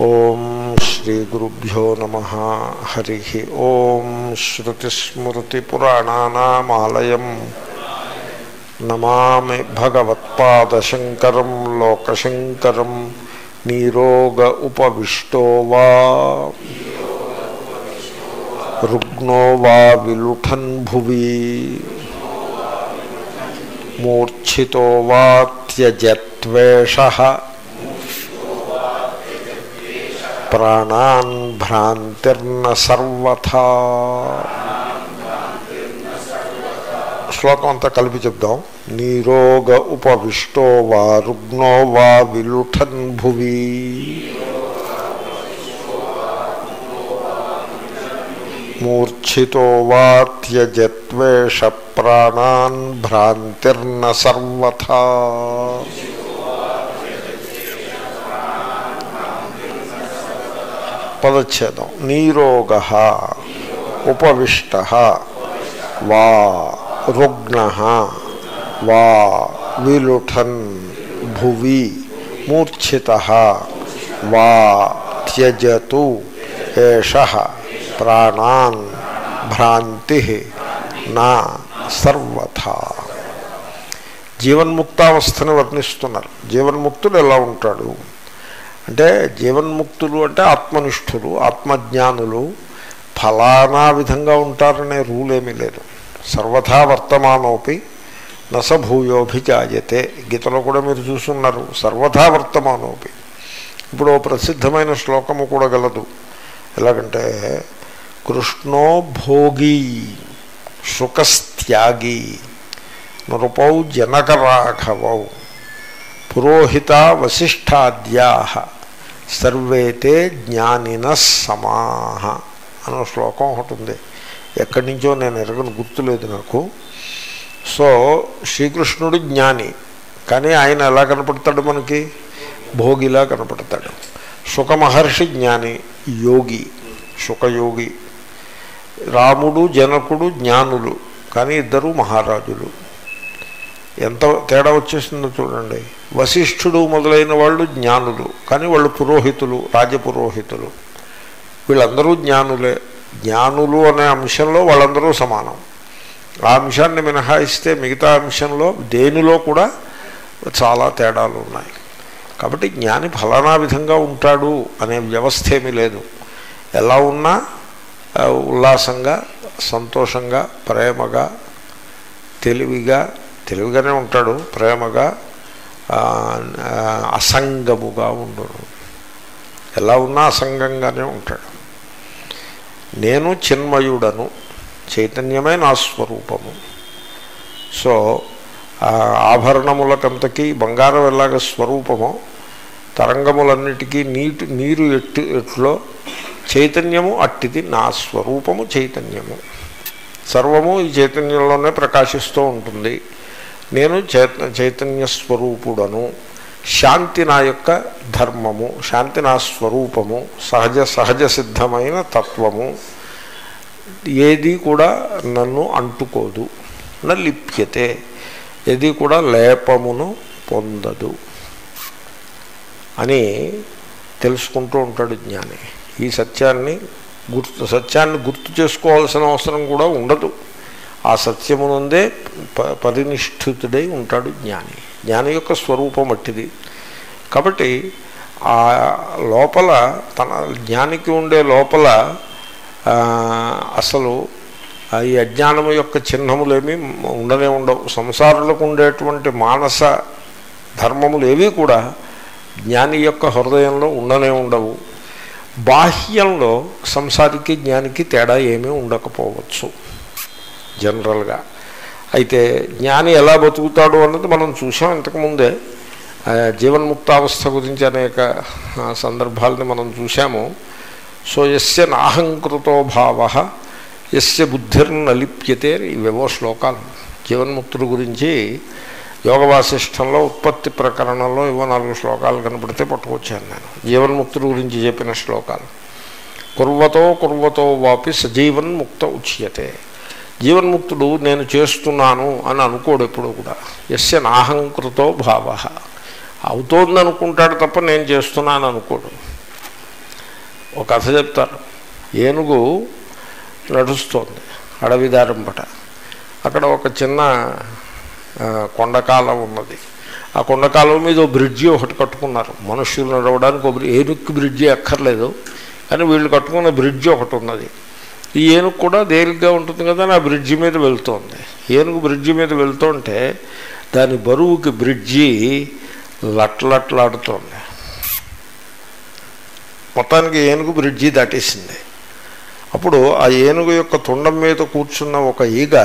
ఓం శ్రీ గురుభ్యో నమ హరి ఓం శ్రుతిస్మృతిపురాణానామాలయం నమామి భగవత్పాదశంకరం లోకశంకరం నీరోగ ఉపవిష్టో వా రుగ్నో వా విలుఠన్ భువి మూర్ఛితో వా త్యజత్వేష ప్రాణాన్ భ్రాంతిర్న సర్వథా శ్లోకం అంతా కలిపి చెప్దాం నీరోగ ఉపవిష్టో వా రుగ్నో వా విలుఠన్ భువి మూర్ఛితో వా త్యజత్వేష ప్రాణాన్ భ్రాంతిర్న సర్వథా పదచ్ఛేదం నీరోగ ఉపవిష్ట వా రుగ్న వా విలుఠన్ భువి మూర్ఛిత వా త్యజతు ఏష ప్రాణాన్ భ్రాంతి నా సర్వథా జీవన్ముక్తావస్థను వర్ణిస్తున్నారు జీవన్ముక్తుడు ఎలా ఉంటాడు అంటే జీవన్ముక్తులు అంటే ఆత్మనిష్ఠులు ఆత్మజ్ఞానులు ఫలానా విధంగా ఉంటారనే రూల్ ఏమీ లేదు సర్వథా వర్తమానోపి నసభూయోభిజాయతే గీతలో కూడా మీరు చూస్తున్నారు సర్వథా వర్తమానోపి ఇప్పుడు ఓ ప్రసిద్ధమైన శ్లోకము కూడా గలదు ఎలాగంటే కృష్ణో భోగి శుకస్త్యాగి నృపౌ జనకరాఘవౌ పురోహిత వశిష్టాద్యా సర్వేతే జ్ఞానిన సమాహ అన్న శ్లోకం ఒకటి ఉంది ఎక్కడి నుంచో నేను ఎరగను గుర్తులేదు నాకు సో శ్రీకృష్ణుడు జ్ఞాని కానీ ఆయన ఎలా కనపడతాడు మనకి భోగిలా కనపడతాడు సుఖ మహర్షి జ్ఞాని యోగి సుఖయోగి రాముడు జనకుడు జ్ఞానులు కానీ ఇద్దరు మహారాజులు ఎంత తేడా వచ్చేసిందో చూడండి వశిష్ఠుడు మొదలైన వాళ్ళు జ్ఞానులు కానీ వాళ్ళు పురోహితులు రాజపురోహితులు వీళ్ళందరూ జ్ఞానులే జ్ఞానులు అనే అంశంలో వాళ్ళందరూ సమానం ఆ అంశాన్ని మినహాయిస్తే మిగతా అంశంలో దేనిలో కూడా చాలా తేడాలు ఉన్నాయి కాబట్టి జ్ఞాని ఫలానా విధంగా ఉంటాడు అనే వ్యవస్థ ఏమీ లేదు ఎలా ఉన్నా ఉల్లాసంగా సంతోషంగా ప్రేమగా తెలివిగా తెలివిగానే ఉంటాడు ప్రేమగా అసంగముగా ఉండడు ఎలా ఉన్నా అసంగంగానే ఉంటాడు నేను చిన్మయుడను చైతన్యమే నా స్వరూపము సో ఆభరణములకంతకీ బంగారం ఎలాగ స్వరూపమో తరంగములన్నిటికీ నీటి నీరు ఎట్టు ఎట్లో చైతన్యము అట్టిది నా స్వరూపము చైతన్యము సర్వము ఈ చైతన్యంలోనే ప్రకాశిస్తూ ఉంటుంది నేను చైతన్య స్వరూపుడను శాంతి నా యొక్క ధర్మము శాంతి నా స్వరూపము సహజ సహజ సిద్ధమైన తత్వము ఏది కూడా నన్ను అంటుకోదు నా లిప్యతే ఏది కూడా లేపమును పొందదు అని తెలుసుకుంటూ ఉంటాడు జ్ఞాని ఈ సత్యాన్ని గుర్తు సత్యాన్ని గుర్తు చేసుకోవాల్సిన అవసరం కూడా ఉండదు ఆ సత్యమునందే ప పరినిష్ఠితుడై ఉంటాడు జ్ఞాని జ్ఞాని యొక్క స్వరూపం అట్టిది కాబట్టి ఆ లోపల తన జ్ఞానికి ఉండే లోపల అసలు ఈ అజ్ఞానము యొక్క చిహ్నములేమీ ఉండనే ఉండవు సంసారులకు ఉండేటువంటి మానస ధర్మములు ఏవి కూడా జ్ఞాని యొక్క హృదయంలో ఉండనే ఉండవు బాహ్యంలో సంసారికి జ్ఞానికి తేడా ఏమీ ఉండకపోవచ్చు జనరల్గా అయితే జ్ఞాని ఎలా బతుకుతాడు అన్నది మనం చూసాం ఇంతకుముందే జీవన్ముక్తావస్థ గురించి అనేక సందర్భాలని మనం చూసాము సో ఎస్య నాహంకృతో భావ ఎస్య బుద్ధిర్నలిప్యతే ఇవేవో శ్లోకాలు జీవన్ముక్తుడు గురించి యోగ వాసిష్టంలో ఉత్పత్తి ప్రకరణంలో ఇవో నాలుగు శ్లోకాలు కనపడితే పట్టుకొచ్చాను నేను జీవన్ముక్తుడు గురించి చెప్పిన శ్లోకాలు కుర్వతో కుర్వతో వాపి సజీవన్ముక్త ఉచ్యతే జీవన్ముక్తుడు నేను చేస్తున్నాను అని అనుకోడు ఎప్పుడు కూడా ఎస్య నాహంకృతో భావ అవుతోంది అనుకుంటాడు తప్ప నేను చేస్తున్నాను అనుకోడు ఒక కథ చెప్తారు ఏనుగు నడుస్తోంది అడవి దారింపట అక్కడ ఒక చిన్న ఆ, కొండకాలం ఉన్నది ఆ కొండకాలం మీద ఓ బ్రిడ్జి ఒకటి కట్టుకున్నారు మనుషులు నడవడానికి ఒక బ్రి- ఏనుగుకి బ్రిడ్జి అక్కర్లేదు కానీ వీళ్ళు కట్టుకున్న బ్రిడ్జి ఒకటి ఉన్నది ఈ ఏనుగు కూడా తేలిగ్గా ఉంటుంది కదా అని ఆ బ్రిడ్జి మీద వెళ్తోంది ఏనుగు బ్రిడ్జి మీద వెళ్తుంటే దాని బరువుకి బ్రిడ్జి లట్లట్లాడుతోంది మొత్తానికి ఏనుగు బ్రిడ్జి దాటేసింది అప్పుడు ఆ ఏనుగు యొక్క తొండం మీద కూర్చున్న ఒక ఈగ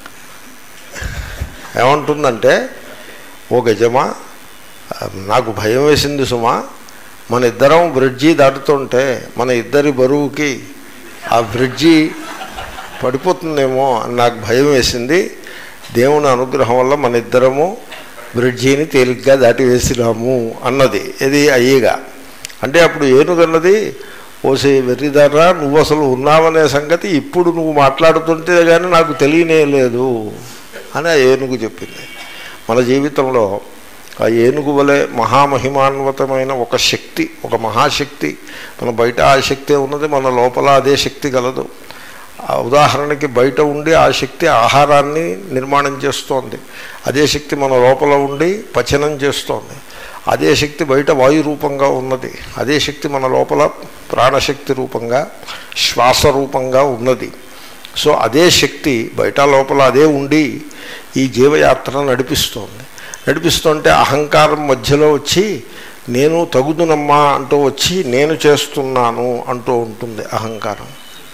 ఏమంటుందంటే ఓ గజమా నాకు భయం వేసింది సుమా మన ఇద్దరం బ్రిడ్జి దాటుతుంటే మన ఇద్దరి బరువుకి ఆ బ్రిడ్జి పడిపోతుందేమో అని నాకు భయం వేసింది దేవుని అనుగ్రహం వల్ల మన ఇద్దరము బ్రిడ్జిని తేలిగ్గా దాటి వేసినాము అన్నది ఇది అయ్యేగా అంటే అప్పుడు ఏనుగన్నది ఓసే వెర్రిదారా నువ్వు అసలు ఉన్నావనే సంగతి ఇప్పుడు నువ్వు మాట్లాడుతుంటే కానీ నాకు తెలియనే లేదు అని ఆ ఏనుగు చెప్పింది మన జీవితంలో ఆ ఏనుగు వలె మహామహిమాన్వితమైన ఒక శక్తి ఒక మహాశక్తి మన బయట ఆ శక్తే ఉన్నది మన లోపల అదే శక్తి కలదు ఆ ఉదాహరణకి బయట ఉండి ఆ శక్తి ఆహారాన్ని నిర్మాణం చేస్తోంది అదే శక్తి మన లోపల ఉండి పచనం చేస్తోంది అదే శక్తి బయట వాయు రూపంగా ఉన్నది అదే శక్తి మన లోపల ప్రాణశక్తి రూపంగా శ్వాస రూపంగా ఉన్నది సో అదే శక్తి బయట లోపల అదే ఉండి ఈ జీవయాత్ర నడిపిస్తోంది నడిపిస్తుంటే అహంకారం మధ్యలో వచ్చి నేను తగుదునమ్మా అంటూ వచ్చి నేను చేస్తున్నాను అంటూ ఉంటుంది అహంకారం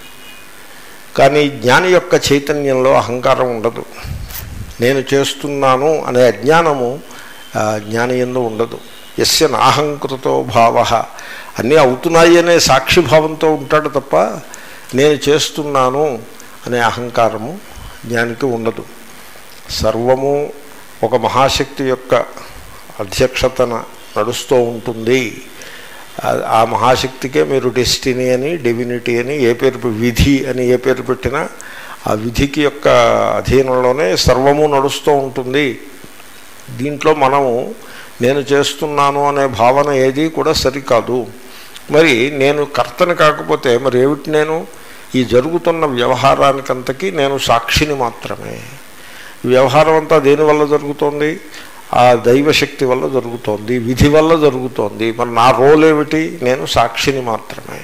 కానీ జ్ఞాని యొక్క చైతన్యంలో అహంకారం ఉండదు నేను చేస్తున్నాను అనే అజ్ఞానము ఆ, జ్ఞాని ఎందు ఉండదు ఎస్య నాహంకృతో భావ అన్నీ అవుతున్నాయి అనే సాక్షిభావంతో ఉంటాడు తప్ప నేను చేస్తున్నాను అనే అహంకారము జ్ఞానికి ఉండదు సర్వము ఒక మహాశక్తి యొక్క అధ్యక్షతన నడుస్తూ ఉంటుంది ఆ- ఆ మహాశక్తికే మీరు డెస్టినీ అని డివినిటీ అని ఏ పేరు పె- విధి అని ఏ పేరు పెట్టినా ఆ విధికి యొక్క అధీనంలోనే సర్వము నడుస్తూ ఉంటుంది దీంట్లో మనము నేను చేస్తున్నాను అనే భావన ఏది కూడా సరికాదు మరి నేను కర్తని కాకపోతే మరి ఏమిటి నేను ఈ జరుగుతున్న వ్యవహారానికంతకీ నేను సాక్షిని మాత్రమే ఈ వ్యవహారం అంతా దేనివల్ల జరుగుతోంది ఆ దైవశక్తి వల్ల జరుగుతోంది విధి వల్ల జరుగుతోంది మరి నా రోల్ ఏమిటి నేను సాక్షిని మాత్రమే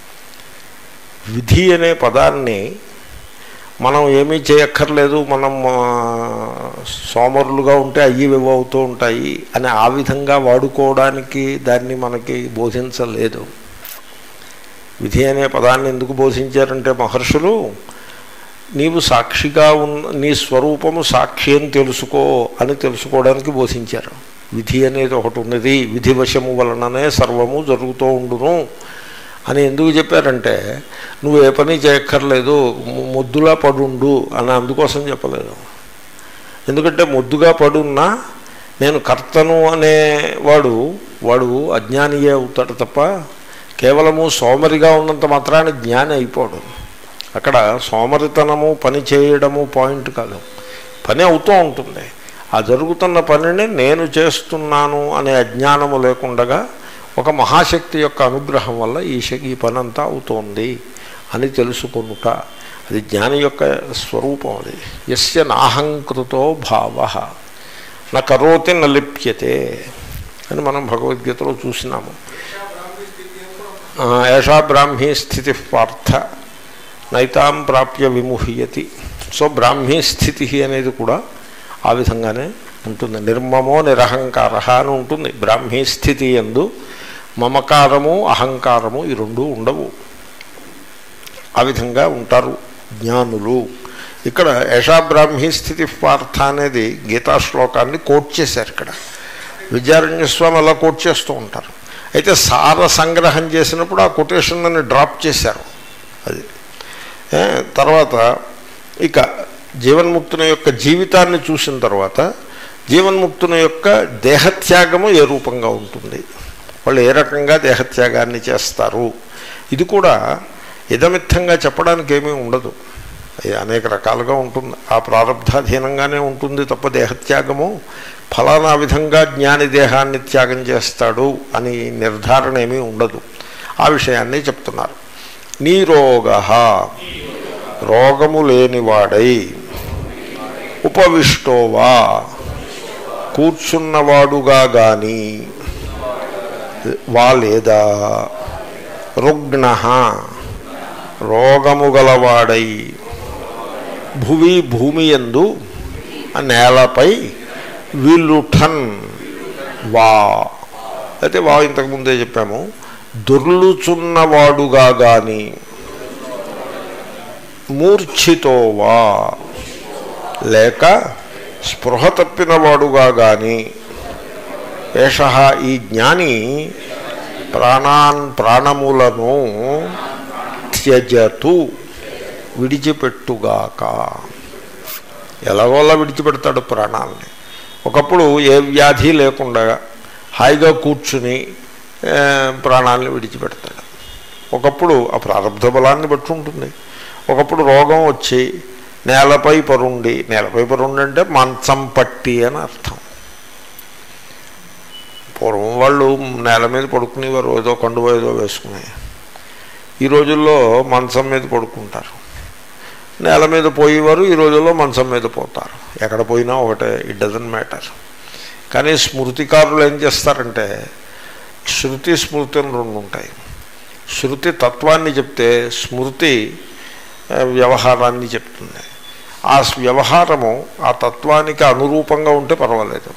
విధి అనే పదాన్ని మనం ఏమీ చేయక్కర్లేదు మనం ఆ, సోమరులుగా ఉంటే అయ్యి ఇవి అవుతూ ఉంటాయి అని ఆ విధంగా వాడుకోవడానికి దాన్ని మనకి బోధించలేదు విధి అనే పదాన్ని ఎందుకు బోధించారంటే మహర్షులు నీవు సాక్షిగా ఉన్న నీ స్వరూపము సాక్షి అని తెలుసుకో అని తెలుసుకోవడానికి బోధించారు విధి అనేది ఒకటి ఉన్నది విధి వశము వలననే సర్వము జరుగుతూ ఉండును అని ఎందుకు చెప్పారంటే నువ్వు ఏ పని చేయక్కర్లేదు ము- మొద్దులా పడుండు అని అందుకోసం చెప్పలేదు ఎందుకంటే మొద్దుగా పడున్నా నేను కర్తను అనేవాడు వాడు అజ్ఞానియే అవుతాడు తప్ప కేవలము సోమరిగా ఉన్నంత మాత్రాన జ్ఞాని అయిపోడు అక్కడ సోమరితనము పని చేయడము పాయింట్ కాదు పని అవుతూ ఉంటుంది ఆ జరుగుతున్న పనిని నేను చేస్తున్నాను అనే అజ్ఞానము లేకుండగా ఒక మహాశక్తి యొక్క అనుగ్రహం వల్ల ఈ శక్తి ఈ పని అంతా అవుతోంది అని తెలుసుకొనుట అది జ్ఞాని యొక్క స్వరూపం అది ఎస్య నాహంకృతో భావ నా కరోతి న లిప్యతే అని మనం భగవద్గీతలో చూసినాము ఆ, ఏషా బ్రాహ్మీ స్థితి పార్థ నైతాం ప్రాప్య విముహ్యతి సో బ్రాహ్మీ స్థితి అనేది కూడా ఆ విధంగానే ఉంటుంది నిర్మమో నిరహంకార అని ఉంటుంది బ్రాహ్మీ స్థితి ఎందు మమకారము అహంకారము ఈ రెండు ఉండవు ఆ విధంగా ఉంటారు జ్ఞానులు ఇక్కడ యశా బ్రాహ్మీ స్థితి పార్థ అనేది గీతా శ్లోకాన్ని కోట్ చేశారు ఇక్కడ విద్యారణ్య స్వామి అలా కోట్ చేస్తూ ఉంటారు అయితే సార సంగ్రహం చేసినప్పుడు ఆ కొటేషన్ డ్రాప్ చేశారు అది ఏ, తర్వాత ఇక జీవన్ముక్తుని యొక్క జీవితాన్ని చూసిన తర్వాత జీవన్ముక్తుని యొక్క దేహత్యాగము ఏ రూపంగా ఉంటుంది వాళ్ళు ఏ రకంగా దేహత్యాగాన్ని చేస్తారు ఇది కూడా ఇదమిత్తంగా చెప్పడానికి ఏమీ ఉండదు ఇది అనేక రకాలుగా ఉంటుంది ఆ ప్రారంధాధీనంగానే ఉంటుంది తప్ప దేహత్యాగము ఫలానా విధంగా జ్ఞాని దేహాన్ని త్యాగం చేస్తాడు అని నిర్ధారణ ఏమీ ఉండదు ఆ విషయాన్ని చెప్తున్నారు నీరోగ రోగము లేనివాడై ఉపవిష్టోవా కూర్చున్నవాడుగా గాని వా లేదా రుగ్ణ రోగము గలవాడై భువి భూమి ఎందు ఆ నేలపై విలుఠన్ వా అయితే వా ఇంతకుముందే చెప్పాము దొర్లుచున్నవాడుగా గాని మూర్ఛితోవా లేక స్పృహ తప్పినవాడుగా గాని ఏష ఈ జ్ఞాని ప్రాణాన్ ప్రాణములను త్యజతు విడిచిపెట్టుగాక ఎలాగోలా విడిచిపెడతాడు ప్రాణాలని ఒకప్పుడు ఏ వ్యాధి లేకుండా హాయిగా కూర్చుని ఆ, ప్రాణాలను విడిచిపెడతాడు ఒకప్పుడు ఆ ప్రారంభ బలాన్ని బట్టి ఉంటుంది ఒకప్పుడు రోగం వచ్చి నేలపై పరుండి నేలపై పరుండి అంటే మంచం పట్టి అని అర్థం పూర్వం వాళ్ళు నేల మీద పడుకునేవారు ఏదో కండువ ఏదో వేసుకుని ఈ రోజుల్లో మంచం మీద పడుకుంటారు నేల మీద పోయేవారు ఈ రోజుల్లో మంచం మీద పోతారు ఎక్కడ పోయినా ఒకటే ఇట్ డజన్ మ్యాటర్ కానీ స్మృతికారులు ఏం చేస్తారంటే శృతి స్మృతి అని రెండు ఉంటాయి శృతి తత్వాన్ని చెప్తే స్మృతి ఆ, వ్యవహారాన్ని చెప్తుంది ఆ వ్యవహారము ఆ తత్వానికి అనురూపంగా ఉంటే పర్వాలేదు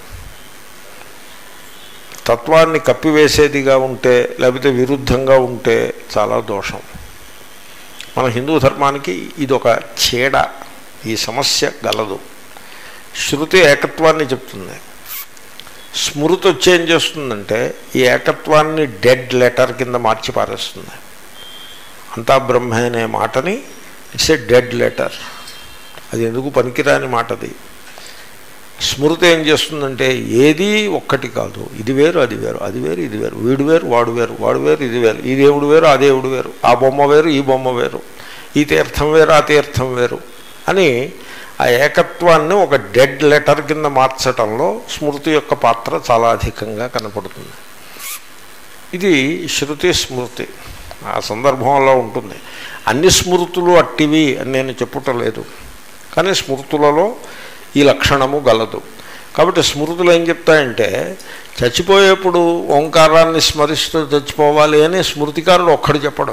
తత్వాన్ని కప్పివేసేదిగా ఉంటే లేకపోతే విరుద్ధంగా ఉంటే చాలా దోషం మన హిందూ ధర్మానికి ఇది ఒక చీడ ఈ సమస్య గలదు శృతి ఏకత్వాన్ని చెప్తుంది స్మృతి వచ్చి ఏం చేస్తుందంటే ఈ ఏకత్వాన్ని డెడ్ లెటర్ కింద మార్చి పారేస్తుంది అంతా బ్రహ్మ అనే మాటని ఇట్స్ ఏ డెడ్ లెటర్ అది ఎందుకు పనికిరాని మాటది స్మృతి ఏం చేస్తుందంటే ఏది ఒక్కటి కాదు ఇది వేరు అది వేరు అది వేరు ఇది వేరు వీడు వేరు వాడు వేరు వాడు వేరు ఇది వేరు ఈ దేవుడు వేరు ఆ దేవుడు వేరు ఆ బొమ్మ వేరు ఈ బొమ్మ వేరు ఈ తీర్థం వేరు ఆ తీర్థం వేరు అని ఆ ఏకత్వాన్ని ఒక డెడ్ లెటర్ కింద మార్చటంలో స్మృతి యొక్క పాత్ర చాలా అధికంగా కనపడుతుంది ఇది శృతి స్మృతి ఆ సందర్భంలో ఉంటుంది అన్ని స్మృతులు అట్టివి అని నేను చెప్పుటలేదు కానీ స్మృతులలో ఈ లక్షణము గలదు కాబట్టి స్మృతులు ఏం చెప్తాయంటే చచ్చిపోయేప్పుడు ఓంకారాన్ని స్మరిస్తూ చచ్చిపోవాలి అని స్మృతికారుడు ఒక్కడు చెప్పడు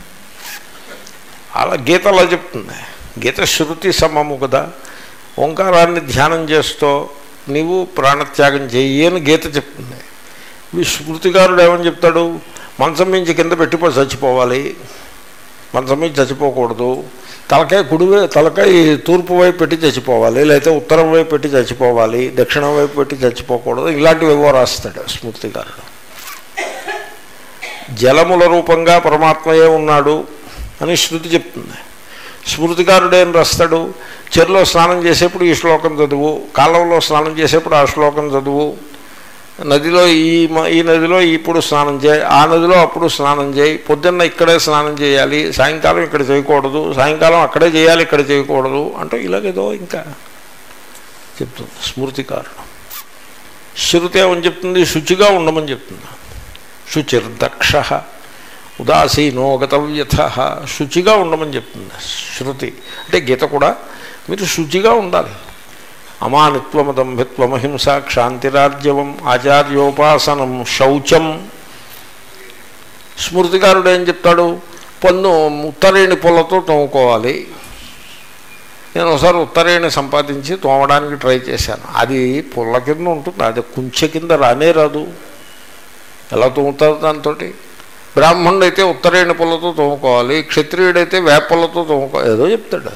అలా గీత అలా చెప్తుంది గీత శృతి సమము కదా ఓంకారాన్ని ధ్యానం చేస్తూ నీవు ప్రాణత్యాగం చెయ్యి అని గీత చెప్తుంది ఈ స్మృతికారుడు ఏమని చెప్తాడు మంచం మించి కింద పెట్టిపో చచ్చిపోవాలి మంచం మించి చచ్చిపోకూడదు తలకాయ కుడివై తలకాయ తూర్పు వైపు పెట్టి చచ్చిపోవాలి లేకపోతే ఉత్తరం వైపు పెట్టి చచ్చిపోవాలి దక్షిణం వైపు పెట్టి చచ్చిపోకూడదు ఇలాంటివి ఏవో రాస్తాడు స్మృతికారుడు జలముల రూపంగా పరమాత్మయే ఉన్నాడు అని శృతి చెప్తుంది స్మృతికారుడు ఏం రాస్తాడు చెరులో స్నానం చేసేప్పుడు ఈ శ్లోకం చదువు కాలంలో స్నానం చేసేప్పుడు ఆ శ్లోకం చదువు నదిలో ఈ మ- ఈ నదిలో ఇప్పుడు స్నానం చేయి ఆ నదిలో అప్పుడు స్నానం చేయి పొద్దున్న ఇక్కడే స్నానం చేయాలి సాయంకాలం ఇక్కడ చేయకూడదు సాయంకాలం అక్కడే చేయాలి ఇక్కడ చేయకూడదు అంటూ ఇలాగేదో ఇంకా చెప్తుంది స్మృతికారుడు శృతి ఏమని చెప్తుంది శుచిగా ఉండమని చెప్తుంది శుచిర్దక్ష ఉదాసీనో గతవ్యథ శుచిగా ఉండమని చెప్తుంది శృతి అంటే గీత కూడా మీరు శుచిగా ఉండాలి అమానిత్వమదంభిత్వమహింస క్షాంతిరార్జవం ఆచార్యోపాసనం శౌచం స్మృతికారుడు ఏం చెప్తాడు పన్ను ఉత్తరేణి పొలతో తోముకోవాలి నేను ఒకసారి ఉత్తరేణి సంపాదించి తోమడానికి ట్రై చేశాను అది పుల్ల కింద ఉంటుంది అది కుంచె కింద రానే రాదు ఎలా తోముతారు దాంతో బ్రాహ్మణుడు అయితే ఉత్తరేణి పుల్లతో తోముకోవాలి క్షత్రియుడైతే వేపలతో తోముకోవాలి ఏదో చెప్తాడు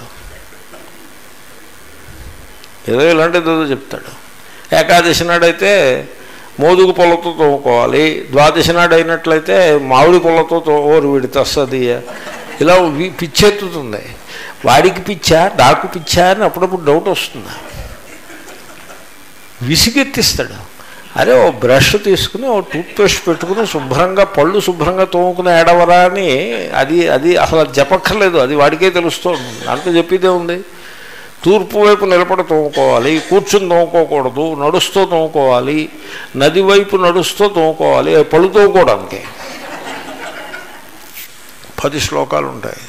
ఏదో ఇలాంటిది ఏదో చెప్తాడు ఏకాదశి నాడైతే మోదుగు పొలతో తోముకోవాలి ద్వాదశి నాడు అయినట్లయితే మామిడి పొలతో తో ఓరు వీడి తస్తుంది ఇలా వి- పిచ్చెత్తుతుంది వాడికి పిచ్చా నాకు పిచ్చా అని అప్పుడప్పుడు డౌట్ వస్తుంది విసిగెత్తిస్తాడు అరే ఓ బ్రష్ తీసుకుని ఓ టూత్పేస్ట్ పెట్టుకుని శుభ్రంగా పళ్ళు శుభ్రంగా తోముకుని ఏడవరా అని అది అది అసలు అది చెప్పక్కర్లేదు అది వాడికే తెలుస్తుంది అంత చెప్పేదే ఉంది తూర్పు వైపు నిలబడి తోముకోవాలి కూర్చుని తోముకోకూడదు నడుస్తూ తోముకోవాలి నది వైపు నడుస్తూ తోముకోవాలి పళ్ళు తోముకోవడానికి పది శ్లోకాలు ఉంటాయి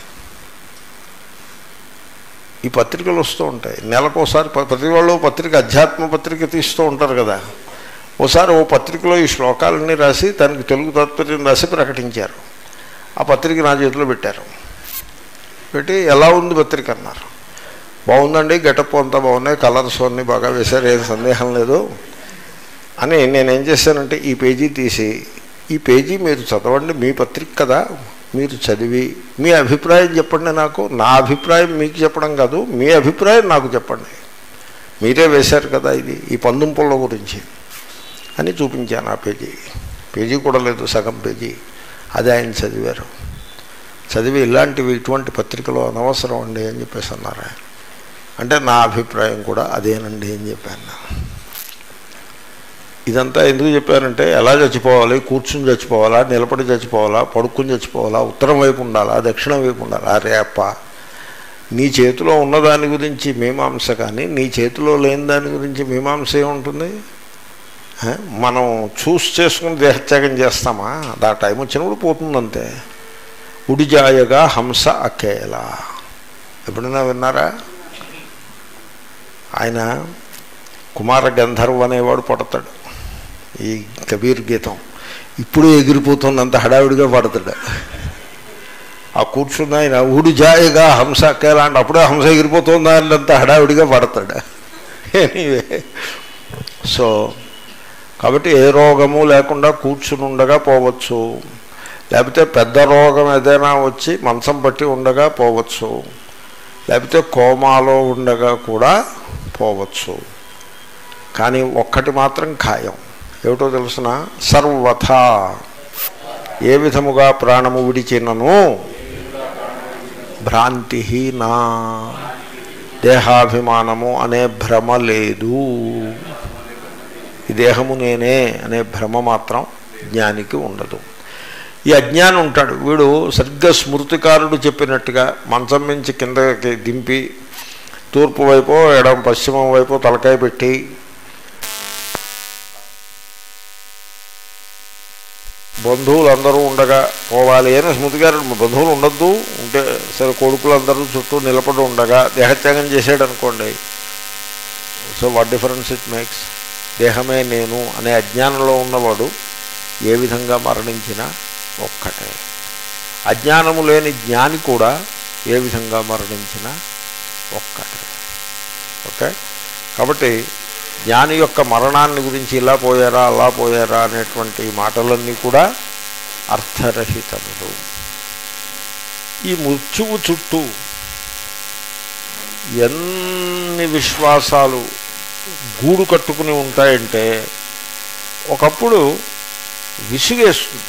ఈ పత్రికలు వస్తూ ఉంటాయి నెలకోసారి ప- ప్రతి వాళ్ళు పత్రిక అధ్యాత్మ పత్రిక తీస్తూ ఉంటారు కదా ఓసారి ఓ పత్రికలో ఈ శ్లోకాలన్నీ రాసి దానికి తెలుగు తాత్పర్యం రాసి ప్రకటించారు ఆ పత్రిక నా చేతిలో పెట్టారు పెట్టి ఎలా ఉంది పత్రిక అన్నారు బాగుందండి గెటప్ అంతా బాగున్నాయి కలర్స్ అన్నీ బాగా వేశారు ఏం సందేహం లేదు అని నేనేం చేశానంటే ఈ పేజీ తీసి ఈ పేజీ మీరు చదవండి మీ పత్రిక కదా మీరు చదివి మీ అభిప్రాయం చెప్పండి నాకు నా అభిప్రాయం మీకు చెప్పడం కాదు మీ అభిప్రాయం నాకు చెప్పండి మీరే వేశారు కదా ఇది ఈ పందుంపుల గురించి అని చూపించాను ఆ పేజీ పేజీ కూడా లేదు సగం పేజీ అది ఆయన చదివారు చదివి ఇలాంటివి ఇటువంటి పత్రికలు అనవసరం అండి అని చెప్పేసి అన్నారు ఆయన. అంటే నా అభిప్రాయం కూడా అదేనండి అని చెప్పాను నేను. ఇదంతా ఎందుకు చెప్పారంటే ఎలా చచ్చిపోవాలి కూర్చుని చచ్చిపోవాలా నిలబడి చచ్చిపోవాలా పడుక్కుని చచ్చిపోవాలా ఉత్తరం వైపు ఉండాలా దక్షిణం వైపు ఉండాలా అరే అప్ప నీ చేతిలో ఉన్నదాని గురించి మీమాంస కానీ నీ చేతిలో లేని దాని గురించి మీమాంస ఏముంటుంది హ? మనం చూస్ చేసుకుని దేహత్యాగం చేస్తామా దా టైం వచ్చినప్పుడు పోతుందంతే ఉడిజాయగా హంస అకేలా ఎప్పుడైనా విన్నారా ఆయన కుమార గంధర్వ అనేవాడు పడతాడు ఈ కబీర్ గీతం ఇప్పుడు ఎగిరిపోతున్నంత హడావిడిగా పడతాడు ఆ కూర్చున్న ఆయన ఊడు జాయిగా హంస అక్కేలా అంటే అప్పుడే హంస ఎగిరిపోతుందా అన్నంత హడావిడిగా పడతాడు ఎనీవే సో కాబట్టి ఏ రోగము లేకుండా కూర్చుని ఉండగా పోవచ్చు లేకపోతే పెద్ద రోగం ఏదైనా వచ్చి మంచం పట్టి ఉండగా పోవచ్చు లేకపోతే కోమాలో ఉండగా కూడా పోవచ్చు కానీ ఒక్కటి మాత్రం ఖాయం ఏమిటో తెలుసిన సర్వథా ఏ విధముగా ప్రాణము విడిచినను భ్రాంతి నా దేహాభిమానము అనే భ్రమ లేదు ఈ దేహము నేనే అనే భ్రమ మాత్రం జ్ఞానికి ఉండదు ఈ అజ్ఞానం ఉంటాడు వీడు సరిగ్గా స్మృతికారుడు చెప్పినట్టుగా మంచం మించి కిందకి దింపి తూర్పు వైపు ఎడం పశ్చిమం వైపు తలకాయ పెట్టి బంధువులందరూ ఉండగా పోవాలి అని స్మృతిగారు బంధువులు ఉండొద్దు ఉంటే సరే కొడుకులందరూ చుట్టూ నిలబడి ఉండగా దేహత్యాగం చేశాడు అనుకోండి so what difference it makes దేహమే నేను అనే అజ్ఞానంలో ఉన్నవాడు ఏ విధంగా మరణించినా ఒక్కటే అజ్ఞానము లేని జ్ఞాని కూడా ఏ విధంగా మరణించినా ఒక్కటే ఓకే కాబట్టి జ్ఞాని యొక్క మరణాన్ని గురించి ఇలా పోయారా అలా పోయారా అనేటువంటి మాటలన్నీ కూడా అర్థరహితములు ఈ మృత్యువు చుట్టూ ఎన్ని విశ్వాసాలు గూడు కట్టుకుని ఉంటాయంటే ఒకప్పుడు విసుగేస్తుంది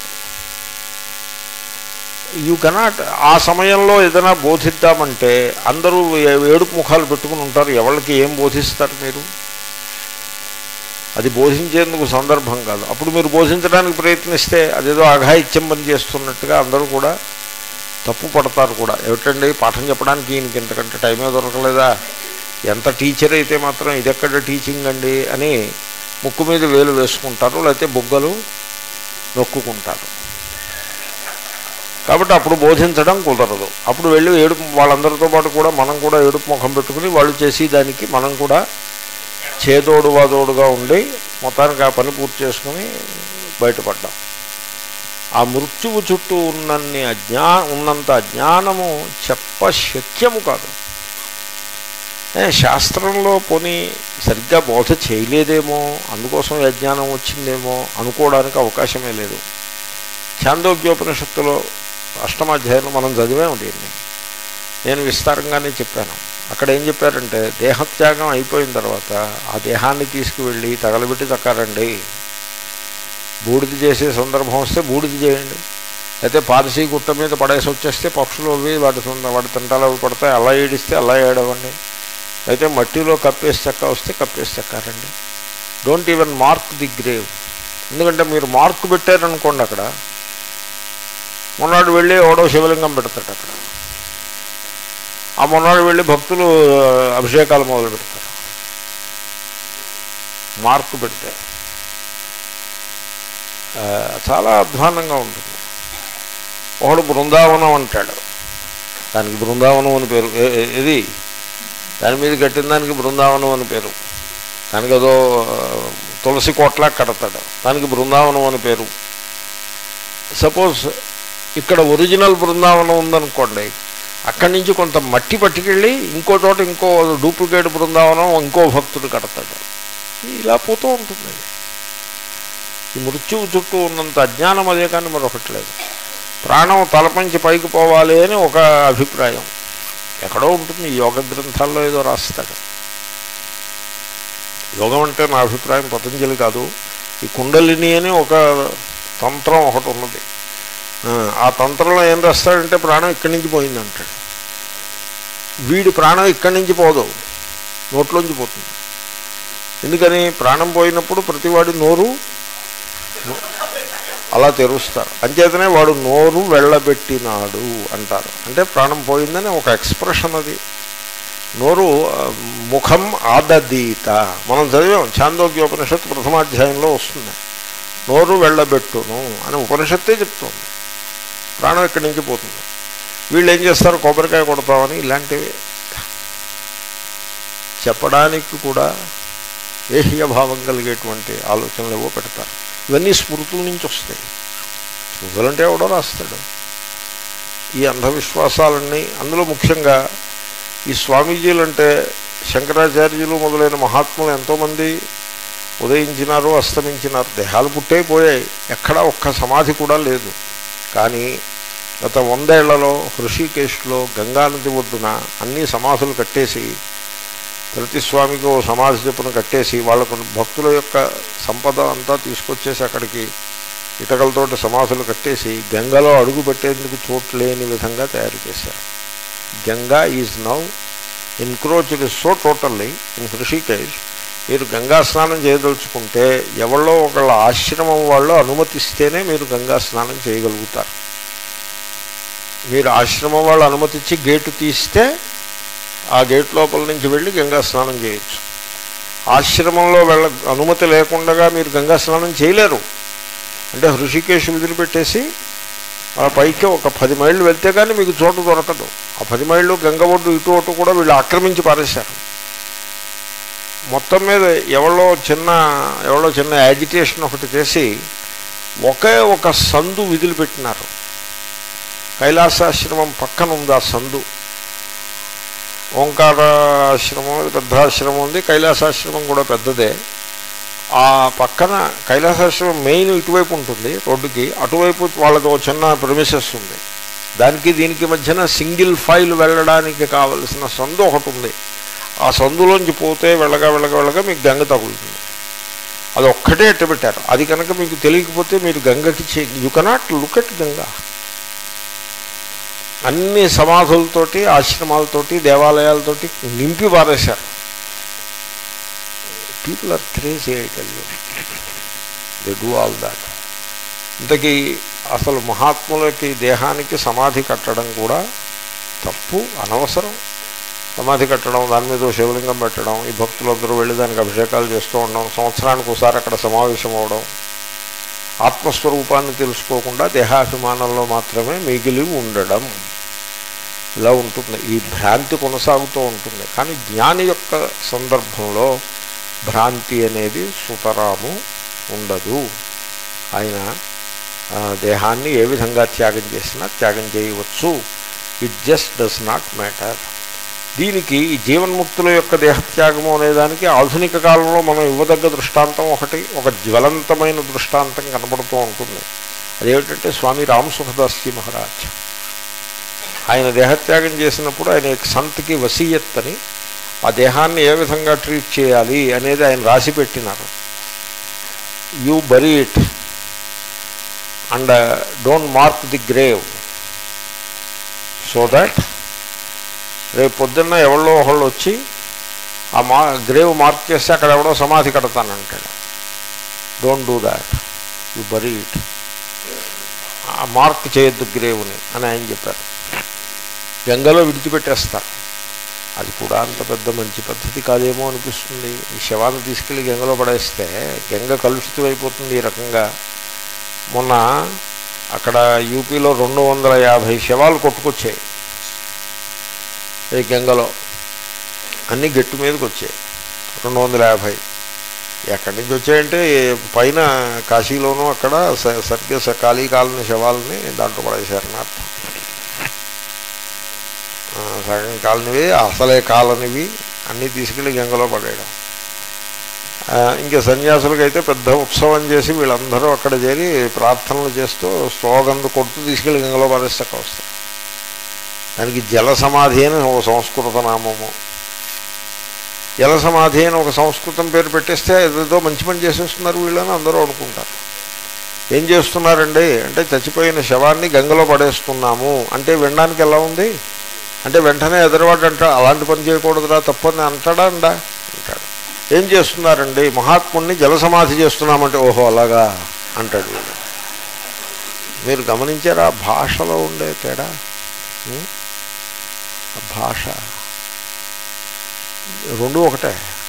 యూ కెనాట్ ఆ సమయంలో ఏదైనా బోధిద్దామంటే అందరూ ఏ- ఏడుపు ముఖాలు పెట్టుకుని ఉంటారు ఎవరికి ఏం బోధిస్తారు మీరు అది బోధించేందుకు సందర్భం కాదు అప్పుడు మీరు బోధించడానికి ప్రయత్నిస్తే అదేదో అఘాయిత్యం పని చేస్తున్నట్టుగా అందరూ కూడా తప్పు పడతారు కూడా ఏమిటండి పాఠం చెప్పడానికి ఈయనకి ఇంతకంటే టైమే దొరకలేదా ఎంత టీచర్ అయితే మాత్రం ఇదెక్కడ టీచింగ్ అండి అని ముక్కు మీద వేలు వేసుకుంటారు లేకపోతే బొగ్గలు నొక్కుకుంటారు కాబట్టి అప్పుడు బోధించడం కుదరదు అప్పుడు వెళ్ళి ఏడుపు వాళ్ళందరితో పాటు కూడా మనం కూడా ఏడుపు ముఖం పెట్టుకుని వాళ్ళు చేసి దానికి మనం కూడా చేదోడు వాదోడుగా ఉండి మొత్తానికి ఆ పని పూర్తి చేసుకుని బయటపడ్డాం ఆ మృత్యువు చుట్టూ ఉన్నన్ని అజ్ఞా ఉన్నంత అజ్ఞానము చెప్ప శక్యము కాదు ఏ, శాస్త్రంలో పోనీ సరిగ్గా బోధ చేయలేదేమో అందుకోసం ఈ అజ్ఞానం వచ్చిందేమో అనుకోవడానికి అవకాశమే లేదు ఛాందోగ్యోపనిషత్తులో అష్టమాధ్యాయంలో మనం చదివాము దీన్ని నేను విస్తారంగానే చెప్పాను అక్కడ ఏం చెప్పారంటే దేహత్యాగం అయిపోయిన తర్వాత ఆ దేహాన్ని తీసుకువెళ్ళి తగలబెట్టి తక్కారండి బూడిద చేసే సందర్భం వస్తే బూడిద చేయండి అయితే పారసీ గుట్ట మీద పడేసి వచ్చేస్తే పక్షులు అవి వాటి సొంత వాటి తింటాలు అవి పడతాయి అలా ఏడిస్తే అలా ఏడవండి అయితే మట్టిలో కప్పేసి చెక్క వస్తే కప్పేసి చెక్కారండి don't even mark the grave ఎందుకంటే మీరు మార్క్ పెట్టారనుకోండి అక్కడ మొన్నాడు వెళ్ళి ఓడో శివలింగం పెడతాడు అక్కడ ఆ మొన్నాడు వెళ్ళి భక్తులు ఆ, అభిషేకాలు మొదలు పెడతారు మార్కు పెడితే ఆ, చాలా అధ్వానంగా ఉంటుంది ఒకడు బృందావనం అంటాడు దానికి బృందావనం అని పేరు ఏ- ఏ- ఏది దాని మీద కట్టిన దానికి బృందావనం అని పేరు దానికి ఏదో ఆ, తులసి కోట్లా కడతాడు దానికి బృందావనం అని పేరు సపోజ్ ఇక్కడ ఒరిజినల్ బృందావనం ఉందనుకోండి అక్కడి నుంచి కొంత మట్టి పట్టుకెళ్ళి ఇంకో చోట ఇంకో డూప్లికేట్ బృందావనం ఇంకో భక్తుడు కడతాడు ఇలా పోతూ ఉంటుంది ఈ మృత్యువు చుట్టూ ఉన్నంత అజ్ఞానం అదే కానీ మరొకటి లేదు ప్రాణం తలపంచి పైకి పోవాలి అని ఒక అభిప్రాయం ఎక్కడో ఉంటుంది ఈ యోగ గ్రంథాల్లో ఏదో రాస్తాడు యోగం అంటే నా అభిప్రాయం పతంజలి కాదు ఈ కుండలిని అని ఒక తంత్రం ఒకటి ఉన్నది ఆ, ఆ తంత్రంలో ఏం రాస్తాడంటే ప్రాణం ఇక్కడి నుంచి పోయింది అంటాడు వీడి ప్రాణం ఇక్కడి నుంచి పోదు నోట్లోంచి పోతుంది ఎందుకని ప్రాణం పోయినప్పుడు ప్రతివాడి నోరు అలా తెరుస్తారు అంచేతనే వాడు నోరు వెళ్ళబెట్టినాడు అంటారు అంటే ప్రాణం పోయిందని ఒక ఎక్స్ప్రెషన్ అది నోరు ఆ, ముఖం ఆదదీత మనం చదివాం ఛాందోగ్యోపనిషత్తు ప్రథమాధ్యాయంలో వస్తుంది నోరు వెళ్ళబెట్టును అని ఉపనిషత్తే చెప్తుంది ప్రాణం ఇక్కడి నుంచి పోతుంది వీళ్ళు ఏం చేస్తారు కొబ్బరికాయ కొడతామని ఇలాంటివి చెప్పడానికి కూడా ఏహ్య భావం కలిగేటువంటి ఆలోచనలు ఏవో పెడతారు ఇవన్నీ స్మృతుల నుంచి వస్తాయి స్మృతులంటే ఎవడో రాస్తాడు ఈ అంధవిశ్వాసాలన్నీ అందులో ముఖ్యంగా ఈ స్వామీజీలు అంటే శంకరాచార్యులు మొదలైన మహాత్ములు ఎంతోమంది ఉదయించినారు అస్తమించినారు దేహాలు పుట్టే పోయాయి ఎక్కడా ఒక్క సమాధి కూడా లేదు కానీ గత వందేళ్లలో హృషికేశ్లో గంగానది ఒడ్డున అన్ని సమాధులు కట్టేసి ప్రతి స్వామికి ఓ సమాధి చెప్పున కట్టేసి వాళ్ళకు భక్తుల యొక్క సంపద అంతా తీసుకొచ్చేసి అక్కడికి ఇటకలతోటి సమాధులు కట్టేసి గంగలో అడుగు పెట్టేందుకు చోటు లేని విధంగా తయారు చేశారు Ganga is now encroached so totally in Hrishikesh మీరు గంగా స్నానం చేయదలుచుకుంటే ఎవళ్ళో ఒకళ్ళ ఆశ్రమం వాళ్ళు అనుమతిస్తేనే మీరు గంగా స్నానం చేయగలుగుతారు మీరు ఆశ్రమం వాళ్ళు అనుమతించి గేటు తీస్తే ఆ గేట్ లోపల నుంచి వెళ్ళి గంగా స్నానం చేయొచ్చు ఆశ్రమంలో వెళ్ళ అనుమతి లేకుండా మీరు గంగా స్నానం చేయలేరు అంటే హృషికేశ్ వదిలిపెట్టేసి ఆ పైకి ఒక పది మైళ్ళు వెళ్తే కానీ మీకు చోటు దొరకదు ఆ పది మైళ్ళు గంగ ఒడ్డు ఇటు అటు కూడా వీళ్ళు ఆక్రమించి పారేశారు మొత్తం మీద ఎవరో చిన్న ఎవరో చిన్న యాజిటేషన్ ఒకటి చేసి ఒకే ఒక సందు విధులు పెట్టినారు కైలాసాశ్రమం పక్కన ఉంది ఆ సందు ఓంకారాశ్రమం పెద్ద ఆశ్రమం ఉంది కైలాసాశ్రమం కూడా పెద్దదే ఆ పక్కన కైలాసాశ్రమం మెయిన్ ఇటువైపు ఉంటుంది రోడ్డుకి అటువైపు వాళ్ళది ఒక చిన్న ప్రమిసెస్ ఉంది దానికి దీనికి మధ్యన సింగిల్ ఫైల్ వెళ్ళడానికి కావలసిన సందు ఒకటి ఉంది ఆ సందులోంచి పోతే వెళ్ళగా వెళ్ళగా వెళ్ళగా మీకు గంగ తగులుతుంది అది ఒక్కటే ఎట్ట పెట్టారు అది కనుక మీకు తెలియకపోతే మీరు గంగకి చే you cannot look at Ganga అన్ని సమాధులతోటి ఆశ్రమాలతోటి దేవాలయాలతోటి నింపి పారేశారు people are crazy I tell you they do all that ఇంతకీ అసలు మహాత్ములకి దేహానికి సమాధి కట్టడం కూడా తప్పు అనవసరం సమాధి కట్టడం దాని మీద ఓ శివలింగం పెట్టడం ఈ భక్తులందరూ వెళ్ళి దానికి అభిషేకాలు చేస్తూ ఉండడం సంవత్సరానికి ఒకసారి అక్కడ సమావేశం అవడం ఆత్మస్వరూపాన్ని తెలుసుకోకుండా దేహాభిమానంలో మాత్రమే మిగిలి ఉండడం ఇలా ఉంటుంది ఈ భ్రాంతి కొనసాగుతూ ఉంటుంది కానీ జ్ఞాని యొక్క సందర్భంలో భ్రాంతి అనేది సుతరాము ఉండదు ఆయన ఆ, దేహాన్ని ఏ విధంగా త్యాగం చేసినా త్యాగం చేయవచ్చు it just does not matter దీనికి ఈ జీవన్ముక్తుల యొక్క దేహత్యాగము అనేదానికి ఆధునిక కాలంలో మనం ఇవ్వదగ్గ దృష్టాంతం ఒకటి ఒక జ్వలంతమైన దృష్టాంతం కనబడుతూ ఉంటుంది అదేమిటంటే స్వామి రామ్ సుఖదాస్జీ మహారాజ్ ఆయన దేహత్యాగం చేసినప్పుడు ఆయన యొక్క సంతకి వసీయత్ అని ఆ దేహాన్ని ఏ విధంగా ట్రీట్ చేయాలి అనేది ఆయన రాసి పెట్టినారు you bury it and don't mark the grave so that రేపు పొద్దున్న ఎవరో ఒకళ్ళు వచ్చి ఆ మా గ్రేవ్ మార్క్ చేస్తే అక్కడ ఎవడో సమాధి కడతానంటాడు don't do that you bury it ఆ మార్క్ చేయొద్దు గ్రేవ్ని అని ఆయన చెప్పారు గంగలో విడిచిపెట్టేస్తారు అది కూడా అంత పెద్ద మంచి పద్ధతి కాదేమో అనిపిస్తుంది ఈ శవాన్ని తీసుకెళ్ళి గంగలో పడేస్తే గంగ కలుషితం అయిపోతుంది ఈ రకంగా మొన్న అక్కడ యూపీలో రెండు వందల యాభై శవాలు కొట్టుకొచ్చాయి ఈ గంగలో అన్నీ గట్టు మీదకి వచ్చాయి రెండు వందల యాభై ఎక్కడి నుంచి వచ్చాయంటే పైన కాశీలోనూ అక్కడ స- సరిగ్గా స- ఖాళీ కాలిన శవాలని దాంట్లో పడేశారని అర్థం ఆ, సగం కాలనివి అసలే కాలనివి అన్నీ తీసుకెళ్ళి గంగలో పడేయడం ఆ, ఇంకా సన్యాసులకైతే పెద్ద ఉత్సవం చేసి వీళ్ళందరూ అక్కడ చేరి ప్రార్థనలు చేస్తూ స్లోగన్లు కొడుతూ తీసుకెళ్ళి గంగలో పడేస్తాక వస్తారు దానికి జల సమాధి అని ఒక సంస్కృత నామము జల సమాధి అని ఒక సంస్కృతం పేరు పెట్టేస్తే ఏదో మంచి పని చేసేస్తున్నారు వీళ్ళని అందరూ అనుకుంటారు ఏం చేస్తున్నారండి అంటే చచ్చిపోయిన శవాన్ని గంగలో పడేస్తున్నాము అంటే వినడానికి ఎలా ఉంది అంటే వెంటనే ఎదురువాడు అంటాడు అలాంటి పని చేయకూడదురా తప్పని అంటాడా అండా అంటాడు ఏం చేస్తున్నారండి మహాత్ముడిని జలసమాధి చేస్తున్నామంటే ఓహో అలాగా అంటాడు వీడు మీరు గమనించారా భాషలో ఉండే తేడా ఉం? ఆ భాష రెండు ఒకటే